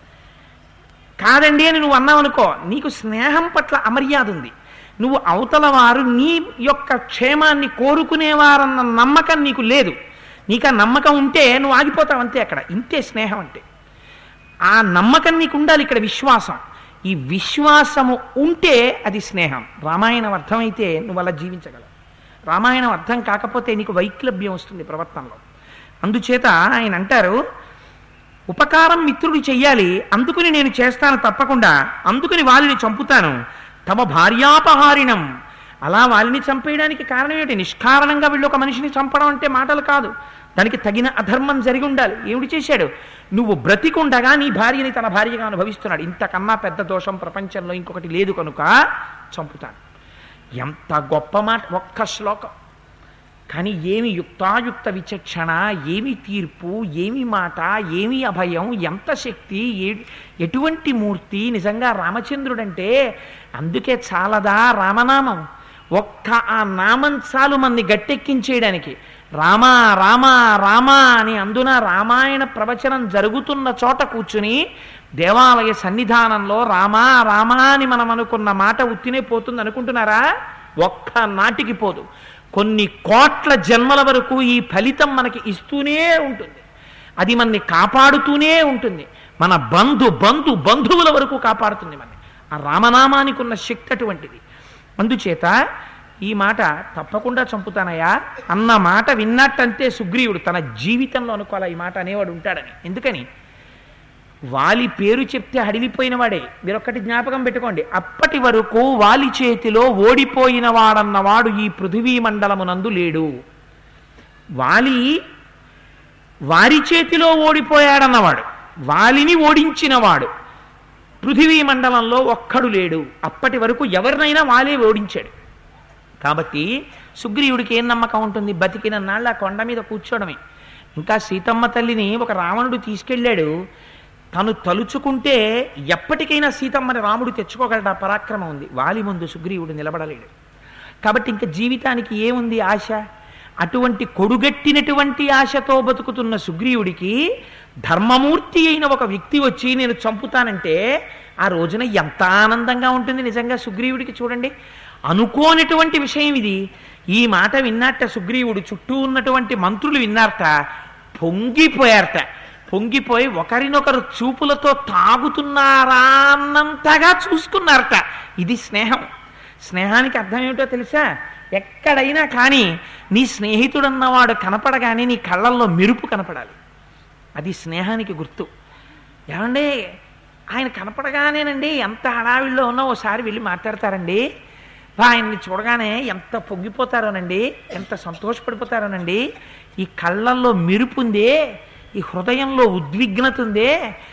కాదండి అని నువ్వు అన్నావు అనుకో నీకు స్నేహం పట్ల అమర్యాద ఉంది నువ్వు అవతల వారు నీ యొక్క క్షేమాన్ని కోరుకునేవారన్న నమ్మకం నీకు లేదు నీకు ఆ నమ్మకం ఉంటే నువ్వు ఆగిపోతావు అంతే అక్కడ ఇంతే స్నేహం అంటే ఆ నమ్మకం నీకు ఉండాలి ఇక్కడ విశ్వాసం ఈ విశ్వాసము ఉంటే అది స్నేహం రామాయణం అర్థమైతే నువ్వు అలా జీవించగలవు రామాయణం అర్థం కాకపోతే నీకు వైక్లభ్యం వస్తుంది ప్రవర్తనలో అందుచేత ఆయన అంటారు ఉపకారం మిత్రుడు చెయ్యాలి అందుకుని నేను చేస్తాను తప్పకుండా అందుకుని వాళ్ళని చంపుతాను తమ భార్యాపహారిణం అలా వాళ్ళని చంపేయడానికి కారణం ఏంటి నిష్కారణంగా వీళ్ళు ఒక మనిషిని చంపడం అంటే మాటలు కాదు దానికి తగిన అధర్మం జరిగి ఉండాలి ఏమిటి చేశాడు నువ్వు బ్రతికుండగా నీ భార్యని తన భార్యగా అనుభవిస్తున్నాడు ఇంతకన్నా పెద్ద దోషం ప్రపంచంలో ఇంకొకటి లేదు కనుక చంపుతాను ఎంత గొప్ప మాట ఒక్క శ్లోకం కానీ ఏమి యుక్తాయుక్త విచక్షణ ఏమి తీర్పు ఏమి మాట ఏమి అభయం ఎంత శక్తి ఏ- ఎటువంటి మూర్తి నిజంగా రామచంద్రుడంటే అందుకే చాలదా రామనామం ఒక్క ఆ నామం చాలు మంది గట్టెక్కించేయడానికి రామ రామ రామ అని అందున రామాయణ ప్రవచనం జరుగుతున్న చోట కూర్చుని దేవాలయ సన్నిధానంలో రామా రామా అని మనం అనుకున్న మాట ఉత్తినే పోతుంది అనుకుంటున్నారా ఒక్క నాటికి పోదు కొన్ని కోట్ల జన్మల వరకు ఈ ఫలితం మనకి ఇస్తూనే ఉంటుంది అది మనని కాపాడుతూనే ఉంటుంది మన బంధు బంధు బంధువుల వరకు కాపాడుతుంది మనని ఆ రామనామానికి ఉన్న శక్తి అటువంటిది అందుచేత ఈ మాట తప్పకుండా చంపుతానయ్యా అన్న మాట విన్నట్టంతే సుగ్రీవుడు తన జీవితంలో అనుకోవాలి ఈ మాట అనేవాడు ఉంటాడని ఎందుకని వాలి పేరు చెప్తే హడిలిపోయిన వాడే మీరొక్కటి జ్ఞాపకం పెట్టుకోండి అప్పటి వరకు వాలి చేతిలో ఓడిపోయిన వాడన్నవాడు ఈ పృథివీ మండలమునందు లేడు వాలి వారి చేతిలో ఓడిపోయాడన్నవాడు వాలిని ఓడించినవాడు పృథివీ మండలంలో ఒక్కడు లేడు అప్పటి వరకు ఎవరినైనా వాలే ఓడించాడు కాబట్టి సుగ్రీవుడికి ఏం నమ్మకం ఉంటుంది బతికిన నాళ్ళ కొండ మీద కూర్చోవడమే ఇంకా సీతమ్మ తల్లిని ఒక రావణుడు తీసుకెళ్ళాడు తను తలుచుకుంటే ఎప్పటికైనా సీతమ్మని రాముడు తెచ్చుకోగలడా పరాక్రమం ఉంది వాలి ముందు సుగ్రీవుడు నిలబడలేడు కాబట్టి ఇంకా జీవితానికి ఏముంది ఆశ అటువంటి కొడుగట్టినటువంటి ఆశతో బతుకుతున్న సుగ్రీవుడికి ధర్మమూర్తి అయిన ఒక వ్యక్తి వచ్చి నేను చంపుతానంటే ఆ రోజున ఎంత ఆనందంగా ఉంటుంది నిజంగా సుగ్రీవుడికి చూడండి అనుకోనటువంటి విషయం ఇది ఈ మాట విన్నట్ట సుగ్రీవుడు చుట్టూ ఉన్నటువంటి మంత్రులు విన్నారట పొంగిపోయారట పొంగిపోయి ఒకరినొకరు చూపులతో తాగుతున్నారా అన్నంతగా చూసుకున్నారట ఇది స్నేహం స్నేహానికి అర్థం ఏమిటో తెలుసా ఎక్కడైనా కానీ నీ స్నేహితుడన్నవాడు కనపడగానే నీ కళ్ళల్లో మెరుపు కనపడాలి అది స్నేహానికి గుర్తు ఏమండి ఆయన కనపడగానేనండి ఎంత హడావిడిలో ఉన్నా ఓసారి వెళ్ళి మాట్లాడతారండి బా, ఆయన్ని చూడగానే ఎంత పొంగిపోతారోనండి ఎంత సంతోషపడిపోతారోనండి ఈ కళ్ళల్లో మెరుపు ఉందే ఈ హృదయంలో ఉద్విగ్నత ఉందే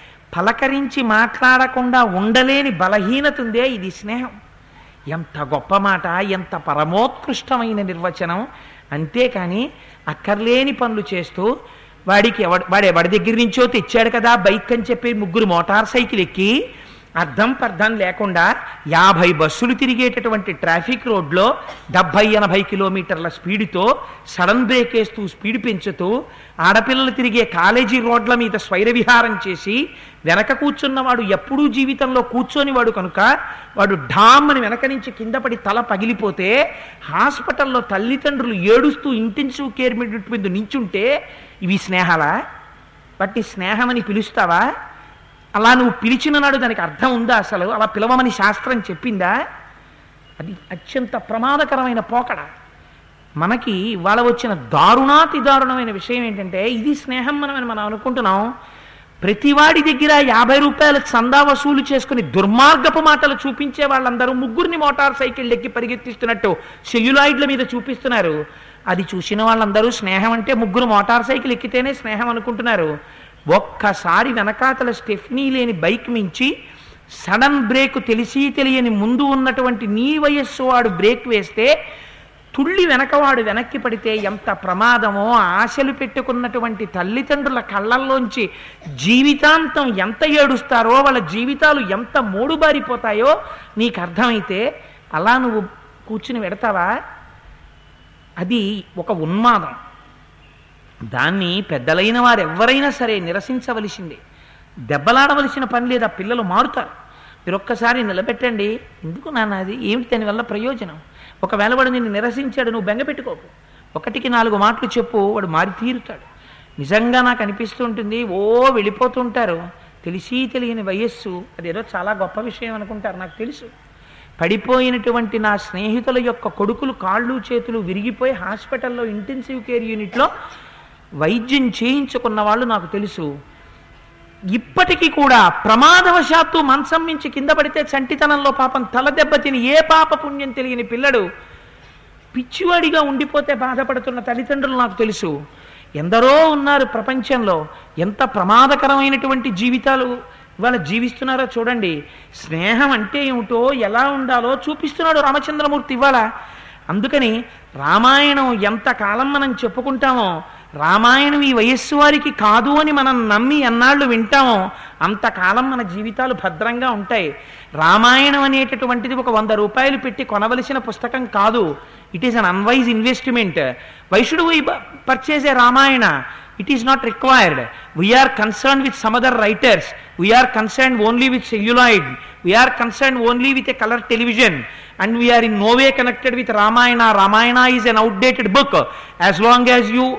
పలకరించి మాట్లాడకుండా ఉండలేని బలహీనత ఉందే ఇది స్నేహం ఎంత గొప్ప మాట ఎంత పరమోత్కృష్టమైన నిర్వచనం అంతేకాని అక్కర్లేని పనులు చేస్తూ వాడికి ఎవడు వాడు ఎవడి దగ్గర నుంచో తెచ్చాడు కదా బైక్ అని చెప్పి ముగ్గురు మోటార్ సైకిల్ ఎక్కి అర్థం పర్థం లేకుండా యాభై బస్సులు తిరిగేటటువంటి ట్రాఫిక్ రోడ్లో డెబ్భై ఎనభై కిలోమీటర్ల స్పీడ్తో సడన్ బ్రేక్ వేస్తూ స్పీడ్ పెంచుతూ ఆడపిల్లలు తిరిగే కాలేజీ రోడ్ల మీద స్వైర విహారం చేసి వెనక కూర్చున్నవాడు ఎప్పుడూ జీవితంలో కూర్చొని వాడు కనుక వాడు ఢామ్ అని వెనక నుంచి కింద పడి తల పగిలిపోతే హాస్పిటల్లో తల్లిదండ్రులు ఏడుస్తూ ఇంటెన్సివ్ కేర్ మీద నించుంటే ఇవి స్నేహాలా వాటిని స్నేహమని పిలుస్తావా అలా నువ్వు పిలిచిన నాడు దానికి అర్థం ఉందా అసలు అలా పిలవమని శాస్త్రం చెప్పిందా అది అత్యంత ప్రమాదకరమైన పోకడ మనకి ఇవాళ వచ్చిన దారుణాతి దారుణమైన విషయం ఏంటంటే ఇది స్నేహం మనమని మనం అనుకుంటున్నాం ప్రతివాడి దగ్గర యాభై రూపాయల చందా వసూలు చేసుకుని దుర్మార్గపు మాటలు చూపించే వాళ్ళందరూ ముగ్గురిని మోటార్ సైకిల్ ఎక్కి పరిగెత్తిస్తున్నట్టు సెల్యులాయిడ్ల మీద చూపిస్తున్నారు అది చూసిన వాళ్ళందరూ స్నేహం అంటే ముగ్గురు మోటార్ సైకిల్ ఎక్కితేనే స్నేహం అనుకుంటున్నారు ఒక్కసారి వెనకాతల స్టెఫ్నీ లేని బైక్ మించి సడన్ బ్రేక్ తెలిసి తెలియని ముందు ఉన్నటువంటి నీ వయస్సు వాడు బ్రేక్ వేస్తే తుళ్ళి వెనకవాడు వెనక్కి పడితే ఎంత ప్రమాదమో ఆశలు పెట్టుకున్నటువంటి తల్లిదండ్రుల కళ్ళల్లోంచి జీవితాంతం ఎంత ఏడుస్తారో వాళ్ళ జీవితాలు ఎంత మూడుబారిపోతాయో నీకు అర్థమైతే అలా నువ్వు కూర్చుని పెడతావా అది ఒక ఉన్మాదం దాన్ని పెద్దలైన వారు ఎవరైనా సరే నిరసించవలసిందే దెబ్బలాడవలసిన పని లేదా పిల్లలు మారుతారు మీరు ఒక్కసారి నిలబెట్టండి ఎందుకు నాన్న అది ఏమిటి దానివల్ల ప్రయోజనం ఒకవేళ వాడు నిన్ను నిరసించాడు నువ్వు బెంగ పెట్టుకోకు ఒకటికి నాలుగు మాటలు చెప్పు వాడు మారి తీరుతాడు నిజంగా నాకు అనిపిస్తూ ఉంటుంది ఓ వెళ్ళిపోతుంటారు తెలిసి తెలియని వయస్సు అదేదో చాలా గొప్ప విషయం అనుకుంటారు నాకు తెలుసు పడిపోయినటువంటి నా స్నేహితుల యొక్క కొడుకులు కాళ్ళు చేతులు విరిగిపోయి హాస్పిటల్లో ఇంటెన్సివ్ కేర్ యూనిట్లో వైద్యం చేయించుకున్న వాళ్ళు నాకు తెలుసు ఇప్పటికీ కూడా ప్రమాదవశాత్తు మంచం మించి కింద పడితే చంటితనంలో పాపం తల దెబ్బతిని ఏ పాప పుణ్యం తెలియని పిల్లడు పిచ్చివాడిగా ఉండిపోతే బాధపడుతున్న తల్లిదండ్రులు నాకు తెలుసు ఎందరో ఉన్నారు ప్రపంచంలో ఎంత ప్రమాదకరమైనటువంటి జీవితాలు ఇవాళ జీవిస్తున్నారో చూడండి స్నేహం అంటే ఏమిటో ఎలా ఉండాలో చూపిస్తున్నాడు రామచంద్రమూర్తి ఇవాళ అందుకని రామాయణం ఎంత కాలం మనం చెప్పుకుంటామో రామాయణం ఈ వయస్సు వారికి కాదు అని మనం నమ్మి ఎన్నాళ్ళు వింటామో అంతకాలం మన జీవితాలు భద్రంగా ఉంటాయి రామాయణం అనేటటువంటిది ఒక వంద రూపాయలు పెట్టి కొనవలసిన పుస్తకం కాదు it is an unwise investment why should why purchase a Ramayana it is not required we are concern with some other writers we are concern only with celluloid we are concern only with a colour television and we are in no way connected with Ramayana Ramayana is an outdated book as long as you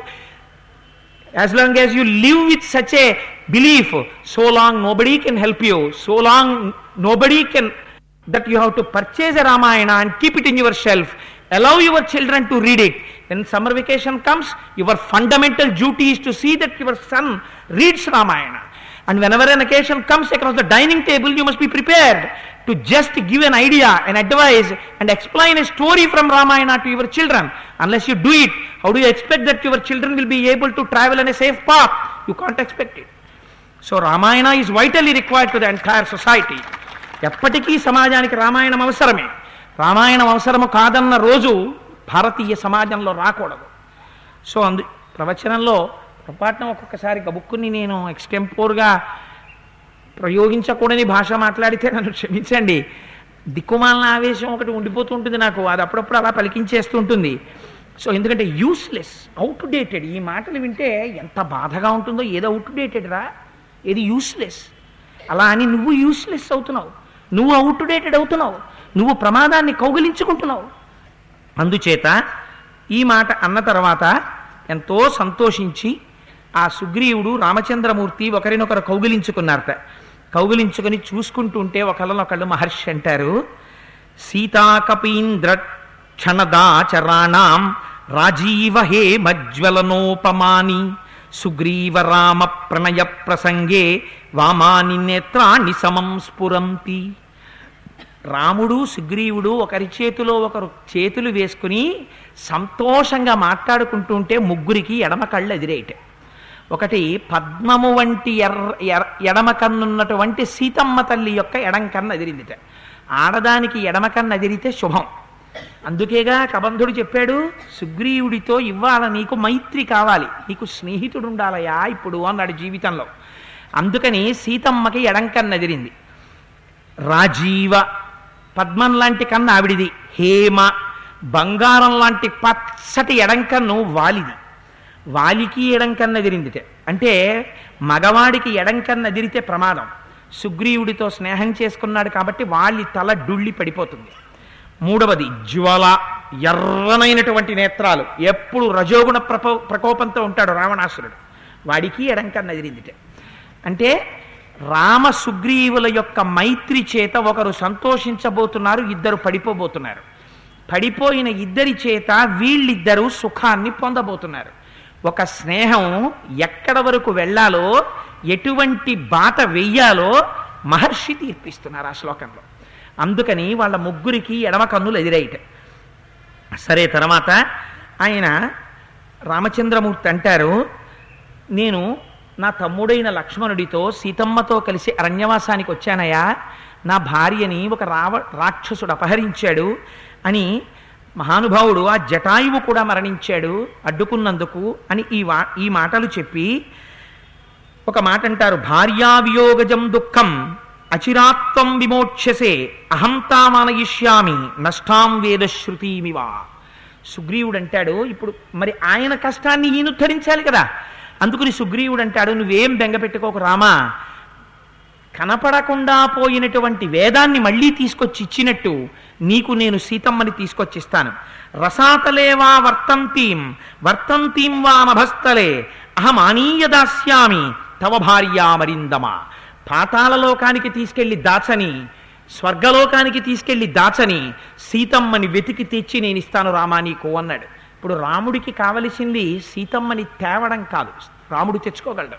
as long as you live with such a belief so long nobody can help you so long nobody can that you have to purchase a ramayana and keep it in your shelf allow your children to read it when summer vacation comes your fundamental duty is to see that your son reads ramayana and whenever an occasion comes across the dining table you must be prepared to just give an idea an advice and explain a story from ramayana to your children unless you do it how do you expect that your children will be able to travel on a safe path you can't expect it so Ramayana is vitally required to the entire society ఎప్పటికీ సమాజానికి రామాయణం అవసరమే రామాయణం అవసరము కాదన్న రోజు భారతీయ సమాజంలో రాకూడదు సో అందు ప్రవచనంలో పొరపాటున ఒక్కొక్కసారి గబుక్కుని నేను ఎక్స్టెంపోర్గా ప్రయోగించకూడని భాష మాట్లాడితే నన్ను క్షమించండి దిక్కుమాలిన ఆవేశం ఒకటి ఉండిపోతూ ఉంటుంది నాకు అది అప్పుడప్పుడు అలా పలికించేస్తూ ఉంటుంది సో ఎందుకంటే యూస్లెస్ అవుట్ డేటెడ్ ఈ మాటలు వింటే ఎంత బాధగా ఉంటుందో ఏదో అవుట్ డేటెడ్ రా ఏది యూస్లెస్ అలా అని నువ్వు యూస్లెస్ అవుతున్నావు నువ్వు అవుట్ డేటెడ్ అవుతున్నావు నువ్వు ప్రమాదాన్ని కౌగిలించుకుంటున్నావు అందుచేత ఈ మాట అన్న తర్వాత ఎంతో సంతోషించి ఆ సుగ్రీవుడు రామచంద్రమూర్తి ఒకరినొకరు కౌగిలించుకున్నారట కౌగిలించుకొని చూసుకుంటుంటే ఒకళ్ళనొకళ్ళు మహర్షి అంటారు సీతాకపీంద్ర క్షణదాచరాణం రాజీవ హే మజ్వలనోపమాని సుగ్రీవ రామ ప్రణయ ప్రసంగే వామాని నేత్రాణి సమం స్ఫురంతి రాముడు సుగ్రీవుడు ఒకరి చేతిలో ఒకరు చేతులు వేసుకుని సంతోషంగా మాట్లాడుకుంటుంటే ముగ్గురికి ఎడమ కళ్ళు ఎదిరేయట ఒకటి పద్మము వంటి ఎర్ర ఎర్ర- ఎడమ కన్నున్నటువంటి సీతమ్మ తల్లి యొక్క ఎడం కన్ను ఎదిరిందిట ఆడదానికి ఎడమ కన్ను ఎదిరితే శుభం అందుకేగా కబంధుడు చెప్పాడు సుగ్రీవుడితో ఇవ్వాల నీకు మైత్రి కావాలి నీకు స్నేహితుడు ఉండాలయా ఇప్పుడు అన్నాడు జీవితంలో అందుకని సీతమ్మకి ఎడం కన్ను ఎదిరింది రాజీవ పద్మం లాంటి కన్ను ఆవిడిది హేమ బంగారం లాంటి పచ్చటి ఎడంకన్ను వాలిది వాలికి ఎడంకన్ను ఎదిరిందిట అంటే మగవాడికి ఎడంకన్ను ఎదిరితే ప్రమాదం సుగ్రీవుడితో స్నేహం చేసుకున్నాడు కాబట్టి వాలి తల డుళ్ళి పడిపోతుంది మూడవది జ్వల ఎర్రనైనటువంటి నేత్రాలు ఎప్పుడు రజోగుణ ప్రపో ప్రకోపంతో ఉంటాడు రావణాసురుడు వాడికి ఎడంకన్ను ఎదిరిందిట అంటే రామ సుగ్రీవుల యొక్క మైత్రి చేత ఒకరు సంతోషించబోతున్నారు ఇద్దరు పడిపోబోతున్నారు పడిపోయిన ఇద్దరి చేత వీళ్ళిద్దరూ సుఖాన్ని పొందబోతున్నారు ఒక స్నేహం ఎక్కడ వరకు వెళ్ళాలో ఎటువంటి బాట వెయ్యాలో మహర్షి తీర్పిస్తున్నారు ఆ శ్లోకంలో అందుకని వాళ్ళ ముగ్గురికి ఎడమ కన్నులు ఎదిరాయిట సరే తర్వాత ఆయన రామచంద్రమూర్తి అంటారు నేను నా తమ్ముడైన లక్ష్మణుడితో సీతమ్మతో కలిసి అరణ్యవాసానికి వచ్చానయ్యా నా భార్యని ఒక రావ రాక్షసుడు అపహరించాడు అని మహానుభావుడు ఆ జటాయువు కూడా మరణించాడు అడ్డుకున్నందుకు అని ఈ వా ఈ మాటలు చెప్పి ఒక మాట అంటారు భార్యావియోగజం దుఃఖం అచిరాత్వం విమోక్ష్యసే అహం తామానయిష్యామి నష్టాం వేదశ్రుతిమివా సుగ్రీవుడు అంటాడు ఇప్పుడు మరి ఆయన కష్టాన్ని ఈయన ఉద్ధరించాలి కదా అందుకని సుగ్రీవుడు అంటాడు నువ్వేం బెంగ పెట్టుకోకు రామా కనపడకుండా పోయినటువంటి వేదాన్ని మళ్ళీ తీసుకొచ్చి ఇచ్చినట్టు నీకు నేను సీతమ్మని తీసుకొచ్చిస్తాను రసాతలేవా వర్తంతీం వర్తంతీం వా నభస్థలే అహమానీయ దాస్యామి తవ భార్యామరిందమా పాతాళలోకానికి తీసుకెళ్లి దాచని స్వర్గలోకానికి తీసుకెళ్లి దాచని సీతమ్మని వెతికి తెచ్చి నేను ఇస్తాను రామా నీకు అన్నాడు ఇప్పుడు రాముడికి కావలసింది సీతమ్మని తేవడం కాదు రాముడు తెచ్చుకోగలడు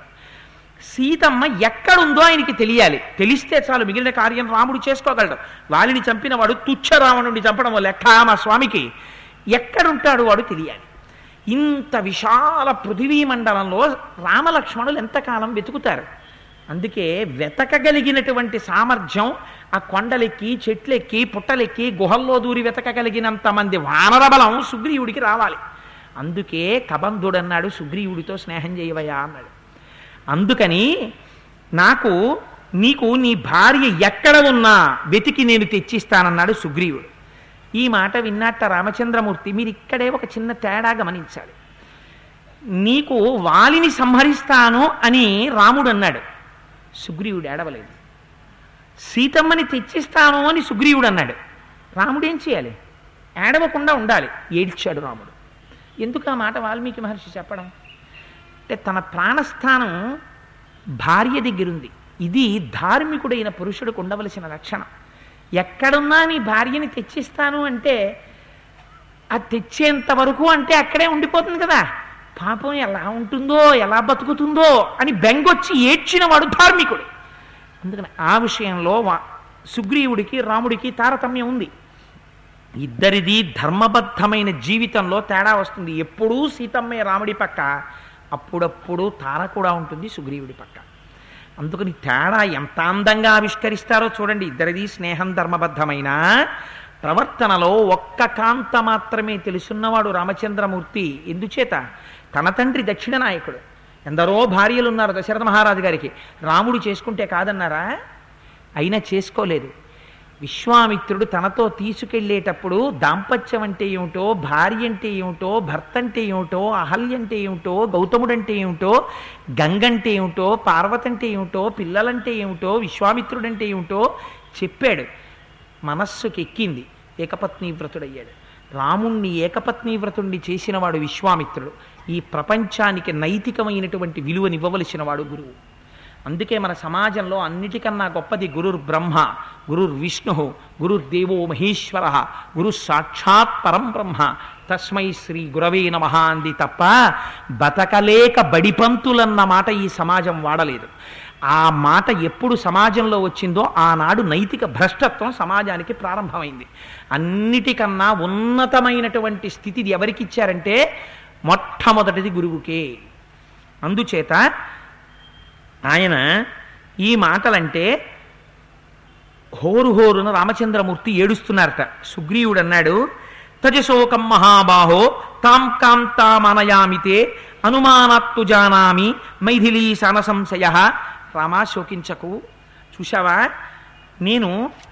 సీతమ్మ ఎక్కడుందో ఆయనకి తెలియాలి తెలిస్తే చాలు మిగిలిన కార్యం రాముడు చేసుకోగలడు వాలిని చంపిన వాడు తుచ్చ రావణుడిని చంపడం లెక్క మా స్వామికి ఎక్కడుంటాడు వాడు తెలియాలి ఇంత విశాల పృథివీ మండలంలో రామలక్ష్మణులు ఎంతకాలం వెతుకుతారు అందుకే వెతకగలిగినటువంటి సామర్థ్యం ఆ కొండలెక్కి చెట్లెక్కి పుట్టలెక్కి గుహల్లో దూరి వెతకగలిగినంత మంది వానర బలం సుగ్రీవుడికి రావాలి అందుకే కబంధుడన్నాడు సుగ్రీవుడితో స్నేహం చేయవయ్యా అన్నాడు అందుకని నాకు నీకు నీ భార్య ఎక్కడ ఉన్నా వెతికి నేను తెచ్చిస్తానన్నాడు సుగ్రీవుడు ఈ మాట విన్నట్ట రామచంద్రమూర్తి మీరు ఇక్కడే ఒక చిన్న తేడా గమనించాలి నీకు వాలిని సంహరిస్తాను అని రాముడు అన్నాడు సుగ్రీవుడు ఏడవలేదు సీతమ్మని తెచ్చిస్తాను అని సుగ్రీవుడు అన్నాడు రాముడు ఏం చేయాలి ఏడవకుండా ఉండాలి ఏడ్చాడు రాముడు ఎందుకు ఆ మాట వాల్మీకి మహర్షి చెప్పడం అంటే తన ప్రాణస్థానం భార్య దగ్గరుంది ఇది ధార్మికుడైన పురుషుడికి ఉండవలసిన లక్షణం ఎక్కడున్నా నీ భార్యని తెచ్చిస్తాను అంటే అది తెచ్చేంత వరకు అంటే అక్కడే ఉండిపోతుంది కదా పాపం ఎలా ఉంటుందో ఎలా బతుకుతుందో అని బెంగొచ్చి ఏడ్చిన వాడు ధార్మికుడు అందుకని ఆ విషయంలో వా- సుగ్రీవుడికి రాముడికి తారతమ్యం ఉంది ఇద్దరిది ధర్మబద్ధమైన జీవితంలో తేడా వస్తుంది ఎప్పుడూ సీతమ్మే రాముడి పక్క అప్పుడప్పుడు తార కూడా ఉంటుంది సుగ్రీవుడి పక్క అందుకని తేడా ఎంత అందంగా ఆవిష్కరిస్తారో చూడండి ఇద్దరిది స్నేహం ధర్మబద్ధమైన ప్రవర్తనలో ఒక్క కాంత మాత్రమే తెలుసున్నవాడు రామచంద్రమూర్తి ఎందుచేత తన తండ్రి దక్షిణ నాయకుడు ఎందరో భార్యలు ఉన్నారు దశరథ మహారాజు గారికి రాముడు చేసుకుంటే కాదన్నారా అయినా చేసుకోలేదు విశ్వామిత్రుడు తనతో తీసుకెళ్ళేటప్పుడు దాంపత్యం అంటే ఏమిటో భార్య అంటే ఏమిటో భర్త అంటే ఏమిటో అహల్య అంటే ఏమిటో గౌతముడు అంటే ఏమిటో గంగంటే ఏమిటో పార్వతి అంటే ఏమిటో పిల్లలంటే ఏమిటో విశ్వామిత్రుడంటే ఏమిటో చెప్పాడు మనస్సుకి ఎక్కింది ఏకపత్ని వ్రతుడయ్యాడు రాముణ్ణి ఏకపత్ని వ్రతుణ్ణి చేసినవాడు విశ్వామిత్రుడు ఈ ప్రపంచానికి నైతికమైనటువంటి విలువనివ్వవలసిన వాడు గురువు అందుకే మన సమాజంలో అన్నిటికన్నా గొప్పది గురుర్ బ్రహ్మ గురుర్ విష్ణు గురుర్దేవో మహేశ్వర గురు సాక్షాత్ పరం బ్రహ్మ తస్మై శ్రీ గురవే నమ అంది తప్ప బతకలేక బడిపంతులన్న మాట ఈ సమాజం వాడలేదు ఆ మాట ఎప్పుడు సమాజంలో వచ్చిందో ఆనాడు నైతిక భ్రష్టత్వం సమాజానికి ప్రారంభమైంది అన్నిటికన్నా ఉన్నతమైనటువంటి స్థితిది ఎవరికి ఇచ్చారంటే మొట్టమొదటిది గురువుకే అందుచేత ఆయన ఈ మాటలంటే హోరు హోరున రామచంద్రమూర్తి ఏడుస్తున్నారట సుగ్రీవుడు అన్నాడు తజశోకం మహాబాహో తాం కాంతామనయామితే అనుమానాత్తు జానామి మైథిలీ సనసంశయ రామా శోకించకు చూశావా నేను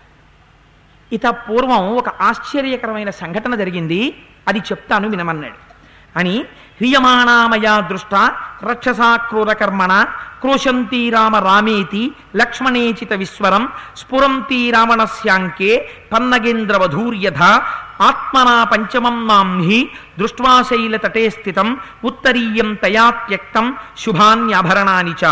ఇత పూర్వం ఒక ఆశ్చర్యకరమైన సంఘటన జరిగింది అది చెప్తాను వినమన్నాడు అని హ్రియమాణామయా దృష్ట రక్షసా క్రూరకర్మణ క్రోశంతి రామ రామేతి లక్ష్మణేచిత విశ్వరం స్ఫురంతి రావణస్యాంకే పన్నగేంద్రవధూర్యథ ఆత్మనా పంచమం మాంహి దృష్ట్వా శైలతటే స్థితం ఉత్తరీయం తయా త్యక్తం శుభాన్యాభరణాని చ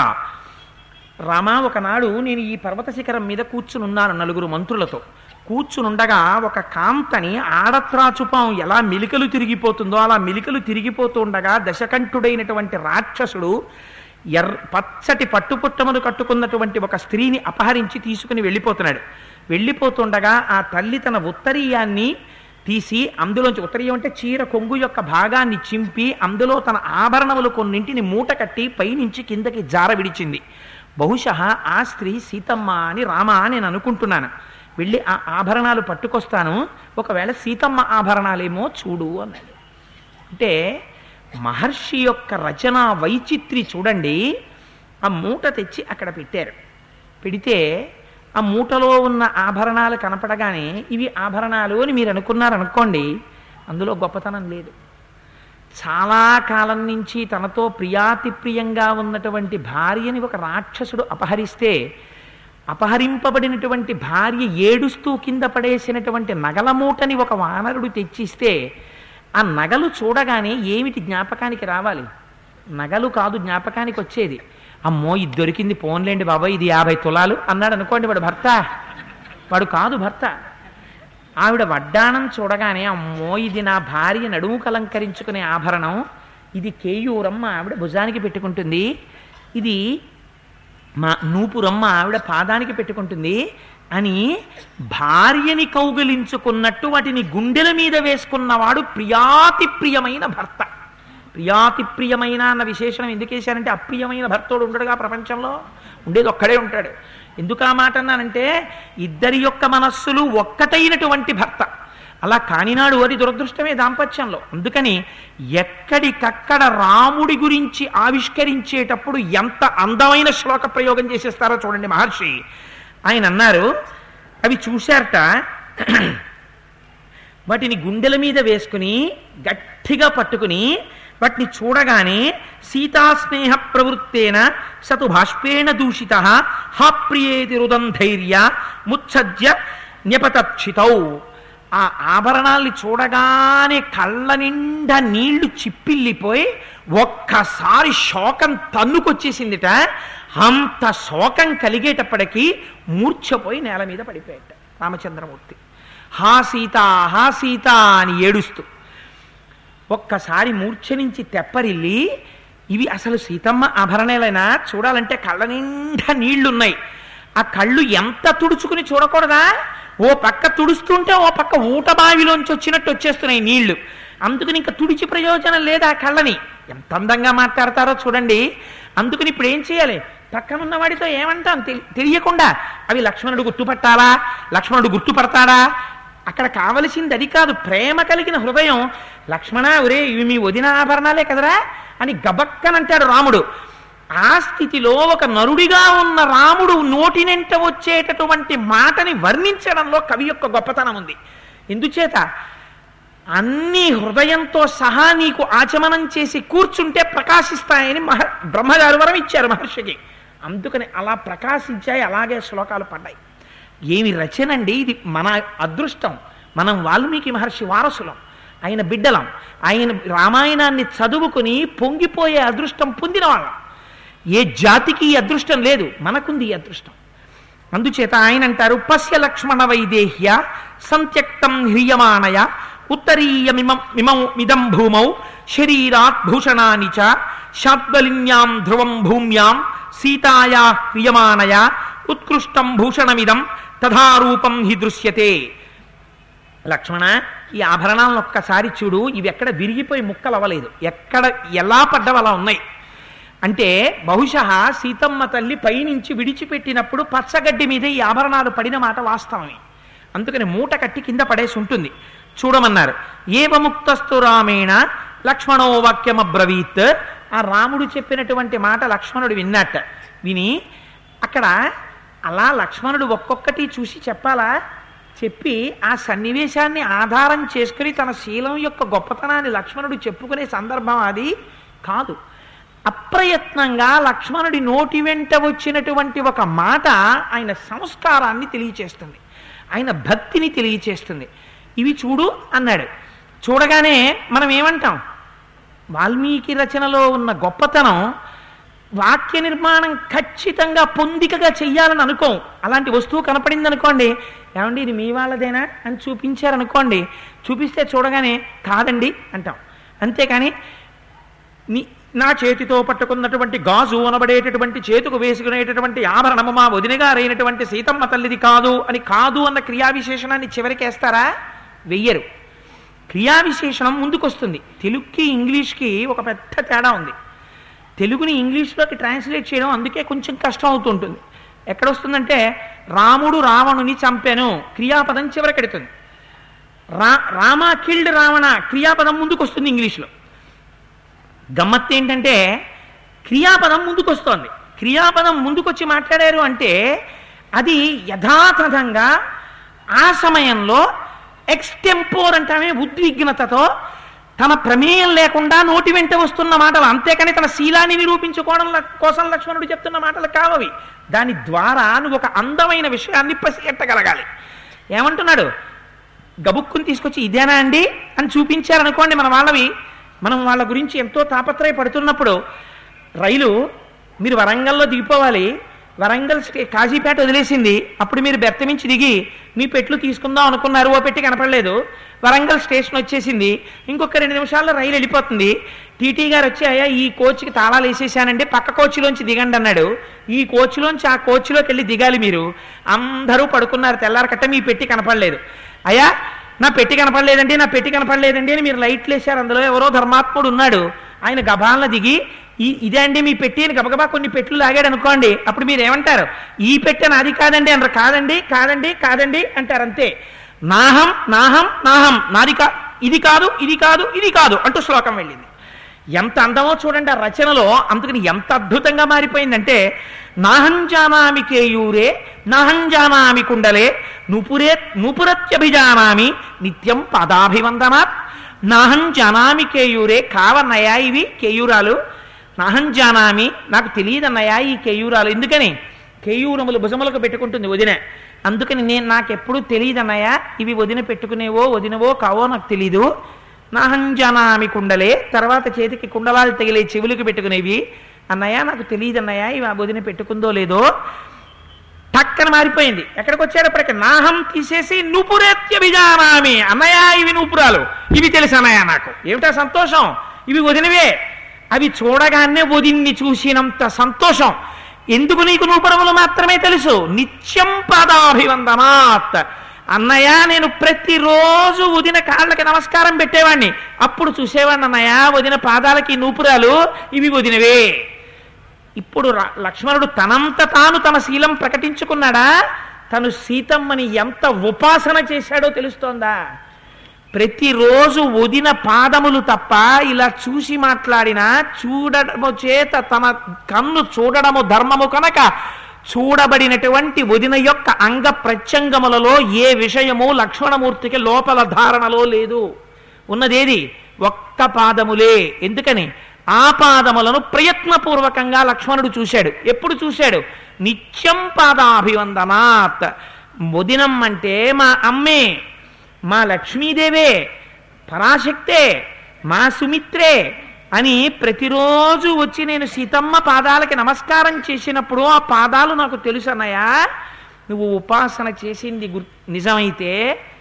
రామ ఒకనాడు నేను ఈ పర్వత శిఖరం మీద కూర్చునున్నాను నలుగురు మంత్రులతో కూర్చునుండగా ఒక కాంతని ఆడత్రాచుపాం ఎలా మెలికలు తిరిగిపోతుందో అలా మెలికలు తిరిగిపోతూ ఉండగా దశకంఠుడైనటువంటి రాక్షసుడు ఎర్ర పచ్చటి పట్టుపుట్టమును కట్టుకున్నటువంటి ఒక స్త్రీని అపహరించి తీసుకుని వెళ్ళిపోతున్నాడు వెళ్ళిపోతుండగా ఆ తల్లి తన ఉత్తరీయాన్ని తీసి అందులోంచి ఉత్తరీయం అంటే చీర కొంగు యొక్క భాగాన్ని చింపి అందులో తన ఆభరణములు కొన్నింటిని మూట కట్టి పైనుంచి కిందకి జార విడిచింది బహుశः ఆ స్త్రీ సీతమ్మ అని రామ అని నేను అనుకుంటున్నాను వెళ్ళి ఆ ఆభరణాలు పట్టుకొస్తాను ఒకవేళ సీతమ్మ ఆభరణాలేమో చూడు అన్నాడు అంటే మహర్షి యొక్క రచన వైచిత్రి చూడండి ఆ మూట తెచ్చి అక్కడ పెట్టారు పెడితే ఆ మూటలో ఉన్న ఆభరణాలు కనపడగానే ఇవి ఆభరణాలు అని మీరు అనుకున్నారనుకోండి అందులో గొప్పతనం లేదు చాలా కాలం నుంచి తనతో ప్రియాతి ప్రియంగా ఉన్నటువంటి భార్యని ఒక రాక్షసుడు అపహరిస్తే అపహరింపబడినటువంటి భార్య ఏడుస్తూ కింద పడేసినటువంటి నగల మూటని ఒక వానరుడు తెచ్చిస్తే ఆ నగలు చూడగానే ఏమిటి జ్ఞాపకానికి రావాలి నగలు కాదు జ్ఞాపకానికి వచ్చేది అమ్మో ఇది దొరికింది పోన్లేండి బాబాయ్ ఇది యాభై తులాలు అన్నాడు అనుకోండి వాడు భర్త వాడు కాదు భర్త ఆవిడ వడ్డాణం చూడగానే అమ్మో ఇది నా భార్య నడుము కలంకరించుకునే ఆభరణం ఇది కేయూరమ్మ ఆవిడ భుజానికి పెట్టుకుంటుంది ఇది మా నూపురమ్మ ఆవిడ పాదానికి పెట్టుకుంటుంది అని భార్యని కౌగిలించుకున్నట్టు వాటిని గుండెల మీద వేసుకున్నవాడు ప్రియాతి ప్రియమైన భర్త ప్రియాతి ప్రియమైన అన్న విశేషణం ఎందుకు వేశారంటే అప్రియమైన భర్తోడు ఉండడుగా ప్రపంచంలో ఉండేది ఒక్కడే ఉంటాడు ఎందుకు ఆ మాట అన్నానంటే ఇద్దరి యొక్క మనస్సులు ఒక్కటైనటువంటి భర్త అలా కానినాడు అది దురదృష్టమే దాంపత్యంలో అందుకని ఎక్కడికక్కడ రాముడి గురించి ఆవిష్కరించేటప్పుడు ఎంత అందమైన శ్లోక ప్రయోగం చేసేస్తారో చూడండి మహర్షి ఆయన అన్నారు అవి చూశారట వాటిని గుండెల మీద వేసుకుని గట్టిగా పట్టుకుని వాటిని చూడగానే సీతాస్నేహ ప్రవృత్తేన సతు బాష్పేణ దూషిత హా ప్రియేతి రుదం ధైర్య ముత్సజ్య న్యపతక్షితౌ ఆ ఆభరణాల్ని చూడగానే కళ్ళ నిండా నీళ్లు చిప్పిల్లిపోయి ఒక్కసారి శోకం తన్నుకొచ్చేసిందిట అంత శోకం కలిగేటప్పటికీ మూర్ఛపోయి నేల మీద పడిపోయాట రామచంద్రమూర్తి హా సీత హా సీత అని ఏడుస్తూ ఒక్కసారి మూర్ఛ నుంచి తెప్పరిల్లి ఇవి అసలు సీతమ్మ ఆభరణాలైనా చూడాలంటే కళ్ళ నిండా నీళ్లున్నాయి ఆ కళ్ళు ఎంత తుడుచుకుని చూడకూడదా ఓ పక్క తుడుస్తుంటే ఓ పక్క ఊట బావిలోంచి వచ్చినట్టు వచ్చేస్తున్నాయి నీళ్లు అందుకని ఇంకా తుడిచి ప్రయోజనం లేదు ఆ కళ్ళని ఎంత అందంగా మాట్లాడతారో చూడండి అందుకని ఇప్పుడు ఏం చేయాలి పక్కనున్న వాడితో ఏమంటాం తెలి- తెలియకుండా అవి లక్ష్మణుడు గుర్తుపట్టాలా లక్ష్మణుడు గుర్తుపడతాడా అక్కడ కావలసింది అది కాదు ప్రేమ కలిగిన హృదయం లక్ష్మణ ఒరే ఇవి మీ వదిన ఆభరణాలే కదరా అని గబక్కనంటాడు రాముడు ఆ స్థితిలో ఒక నరుడిగా ఉన్న రాముడు నోటినెంట వచ్చేటటువంటి మాటని వర్ణించడంలో కవి యొక్క గొప్పతనం ఉంది ఎందుచేత అన్ని హృదయంతో సహా నీకు ఆచమనం చేసి కూర్చుంటే ప్రకాశిస్తాయని మహ బ్రహ్మగారు వరం ఇచ్చారు మహర్షికి అందుకని అలా ప్రకాశించాయి అలాగే శ్లోకాలు పడ్డాయి ఏమి రచనండి ఇది మన అదృష్టం మనం వాల్మీకి మహర్షి వారసులం ఆయన బిడ్డలం ఆయన రామాయణాన్ని చదువుకుని పొంగిపోయే అదృష్టం పొందిన వాళ్ళం ఏ జాతికి ఈ అదృష్టం లేదు మనకుంది ఈ అదృష్టం అందుచేత ఆయన అంటారు పశ్య లక్ష్మణ వైదేహ్య సంత్యక్తం హ్రియమాణయ ఉత్తరీయమిమం మిమం మిదం భూమౌ శరీరాత్ భూషణాని చ శాద్వలిన్యాం ధ్రువం భూమ్యాం సీతాయా హ్రియమాణయ ఉత్కృష్టం భూషణమిదం తథారూపం హి దృశ్యతే లక్ష్మణ ఈ ఆభరణాలను ఒక్కసారి చూడు ఇవి ఎక్కడ విరిగిపోయి ముక్కలు అవ్వలేదు ఎక్కడ ఎలా పడ్డవి అలా ఉన్నాయి అంటే బహుశా సీతమ్మ తల్లి పైనుంచి విడిచిపెట్టినప్పుడు పచ్చగడ్డి మీద ఈ ఆభరణాలు పడిన మాట వాస్తవమే అందుకని మూట కట్టి కింద పడేసి ఉంటుంది చూడమన్నారు ఏవముక్తస్తు రామేణ లక్ష్మణో వాక్యమబ్రవీత్ ఆ రాముడు చెప్పినటువంటి మాట లక్ష్మణుడు విన్నట్ట విని అక్కడ అలా లక్ష్మణుడు ఒక్కొక్కటి చూసి చెప్పాలా చెప్పి ఆ సన్నివేశాన్ని ఆధారం చేసుకుని తన శీలం యొక్క గొప్పతనాన్ని లక్ష్మణుడు చెప్పుకునే సందర్భం అది కాదు అప్రయత్నంగా లక్ష్మణుడి నోటి వెంట వచ్చినటువంటి ఒక మాట ఆయన సంస్కారాన్ని తెలియచేస్తుంది ఆయన భక్తిని తెలియచేస్తుంది ఇవి చూడు అన్నాడు చూడగానే మనం ఏమంటాం వాల్మీకి రచనలో ఉన్న గొప్పతనం వాక్య నిర్మాణం ఖచ్చితంగా పొందికగా చెయ్యాలని అనుకోం అలాంటి వస్తువు కనపడింది అనుకోండి ఏమండి ఇది మీ వాళ్ళదేనా అని చూపించారనుకోండి చూపిస్తే చూడగానే కాదండి అంటాం అంతేకాని నీ నా చేతితో పట్టుకున్నటువంటి గాజు అనబడేటటువంటి చేతుకు వేసుకునేటటువంటి ఆభరణము మా వదినగారైనటువంటి సీతమ్మ తల్లిది కాదు అని కాదు అన్న క్రియా విశేషణాన్ని చివరికేస్తారా వెయ్యరు క్రియా విశేషణం ముందుకొస్తుంది తెలుగుకి ఇంగ్లీష్కి ఒక పెద్ద తేడా ఉంది తెలుగుని ఇంగ్లీష్లోకి ట్రాన్స్లేట్ చేయడం అందుకే కొంచెం కష్టం అవుతుంటుంది ఎక్కడొస్తుందంటే రాముడు రావణుని చంపాను క్రియాపదం చివరికెడుతుంది రా రామ కిల్డ్ రావణ క్రియాపదం ముందుకు వస్తుంది ఇంగ్లీష్లో గమ్మత్తు ఏంటంటే క్రియాపదం ముందుకొస్తోంది క్రియాపదం ముందుకొచ్చి మాట్లాడారు అంటే అది యథాతథంగా ఆ సమయంలో ఎక్స్టెంపోర్ అంటామే ఉద్విగ్నతతో తన ప్రమేయం లేకుండా నోటి వెంట వస్తున్న మాటలు అంతేకాని తన శీలాన్ని నిరూపించుకోవడం ల- కోసం లక్ష్మణుడు చెప్తున్న మాటలు కావవి దాని ద్వారా నువ్వు ఒక అందమైన విషయాన్ని పసిగట్టగలగాలి ఏమంటున్నాడు గబుక్కుని తీసుకొచ్చి ఇదేనా అండి అని చూపించారనుకోండి మన వాళ్ళవి మనం వాళ్ళ గురించి ఎంతో తాపత్రయపడుతున్నప్పుడు రైలు మీరు వరంగల్లో దిగిపోవాలి వరంగల్ స్టే కాజీపేట వదిలేసింది అప్పుడు మీరు బెర్తమించి దిగి మీ పెట్లు తీసుకుందాం అనుకున్నారు ఓ పెట్టి కనపడలేదు వరంగల్ స్టేషన్ వచ్చేసింది ఇంకొక రెండు నిమిషాల్లో రైలు వెళ్ళిపోతుంది టీటీ గారు వచ్చి అయ్యా ఈ కోచ్కి తాళాలు వేసేసానండి పక్క కోచ్లోంచి దిగండి అన్నాడు ఈ కోచ్లోంచి ఆ కోచ్లోకి వెళ్ళి దిగాలి మీరు అందరూ పడుకున్నారు తెల్లారకట్ట మీ పెట్టి కనపడలేదు అయ్యా నా పెట్టి కనపడలేదండి నా పెట్టి కనపడలేదండి అని మీరు లైట్లు వేశారు అందులో ఎవరో ధర్మాత్ముడు ఉన్నాడు ఆయన గబాలన దిగి ఈ ఇదే అండి మీ పెట్టి అని గబగబా కొన్ని పెట్లు లాగాడు అనుకోండి అప్పుడు మీరు ఏమంటారు ఈ పెట్టె నాది కాదండి అంటారు కాదండి కాదండి కాదండి అంటారు అంతే నాహం నాహం నాహం నాది కా ఇది కాదు ఇది కాదు ఇది కాదు అంటూ శ్లోకం వెళ్ళింది ఎంత అందమో చూడండి ఆ రచనలో అందుకని ఎంత అద్భుతంగా మారిపోయిందంటే నాహం జానామి కేయూరే నాహం జానామి కుండలే నూపురే నూపురత్యభిజానామి నిత్యం పదాభివందనాత్ నాహం జానామి కేయూరే కావన్నయా ఇవి కేయూరాలు నాహం జానామి నాకు తెలియదన్నయా ఈ కేయూరాలు ఎందుకని కేయూరములు భుజములకు పెట్టుకుంటుంది వదిన అందుకని నేను నాకెప్పుడు తెలియదన్నయ్యా ఇవి వదిన పెట్టుకునేవో వదినవో కావో నాకు తెలీదు నాహంజనామి కుండలే తర్వాత చేతికి కుండలాలు తగిలే చెవులకు పెట్టుకునేవి అన్నయ్య నాకు తెలియదు అన్నయ్య ఇవి ఆ వదిన పెట్టుకుందో లేదో టక్కన మారిపోయింది ఎక్కడికి వచ్చేటప్పటికి నాహం తీసేసి నుపురేత్యభిజానామి అన్నయ్య ఇవి నూపురాలు ఇవి తెలుసు అన్నయ్య నాకు ఏమిటా సంతోషం ఇవి వదినవే అవి చూడగానే వదిన్ని చూసినంత సంతోషం ఎందుకు నీకు నూపురములు మాత్రమే తెలుసు నిత్యం పాదాభివందనాత్ అన్నయ్య నేను ప్రతిరోజు వదిన కాళ్ళకి నమస్కారం పెట్టేవాడిని అప్పుడు చూసేవాడిని అన్నయ్య వదిన పాదాలకి నూపురాలు ఇవి వదినవే ఇప్పుడు రా- లక్ష్మణుడు తనంత తాను తన శీలం ప్రకటించుకున్నాడా తను సీతమ్మని ఎంత ఉపాసన చేశాడో తెలుస్తోందా ప్రతిరోజు వదిన పాదములు తప్ప ఇలా చూసి మాట్లాడినా చూడడము చేత తన కన్ను చూడడము ధర్మము కనుక చూడబడినటువంటి వదిన యొక్క అంగ ప్రత్యంగములలో ఏ విషయము లక్ష్మణమూర్తికి లోపల ధారణలో లేదు ఉన్నదేది ఒక్క పాదములే ఎందుకని ఆ పాదములను ప్రయత్నపూర్వకంగా లక్ష్మణుడు చూశాడు ఎప్పుడు చూశాడు నిత్యం పాదాభివందనాత్ వదినం అంటే మా అమ్మే మా లక్ష్మీదేవే పరాశక్తే మా సుమిత్రే అని ప్రతిరోజు వచ్చి నేను సీతమ్మ పాదాలకి నమస్కారం చేసినప్పుడు ఆ పాదాలు నాకు తెలుసు అన్నయ్య నువ్వు ఉపాసన చేసింది గుర్ నిజమైతే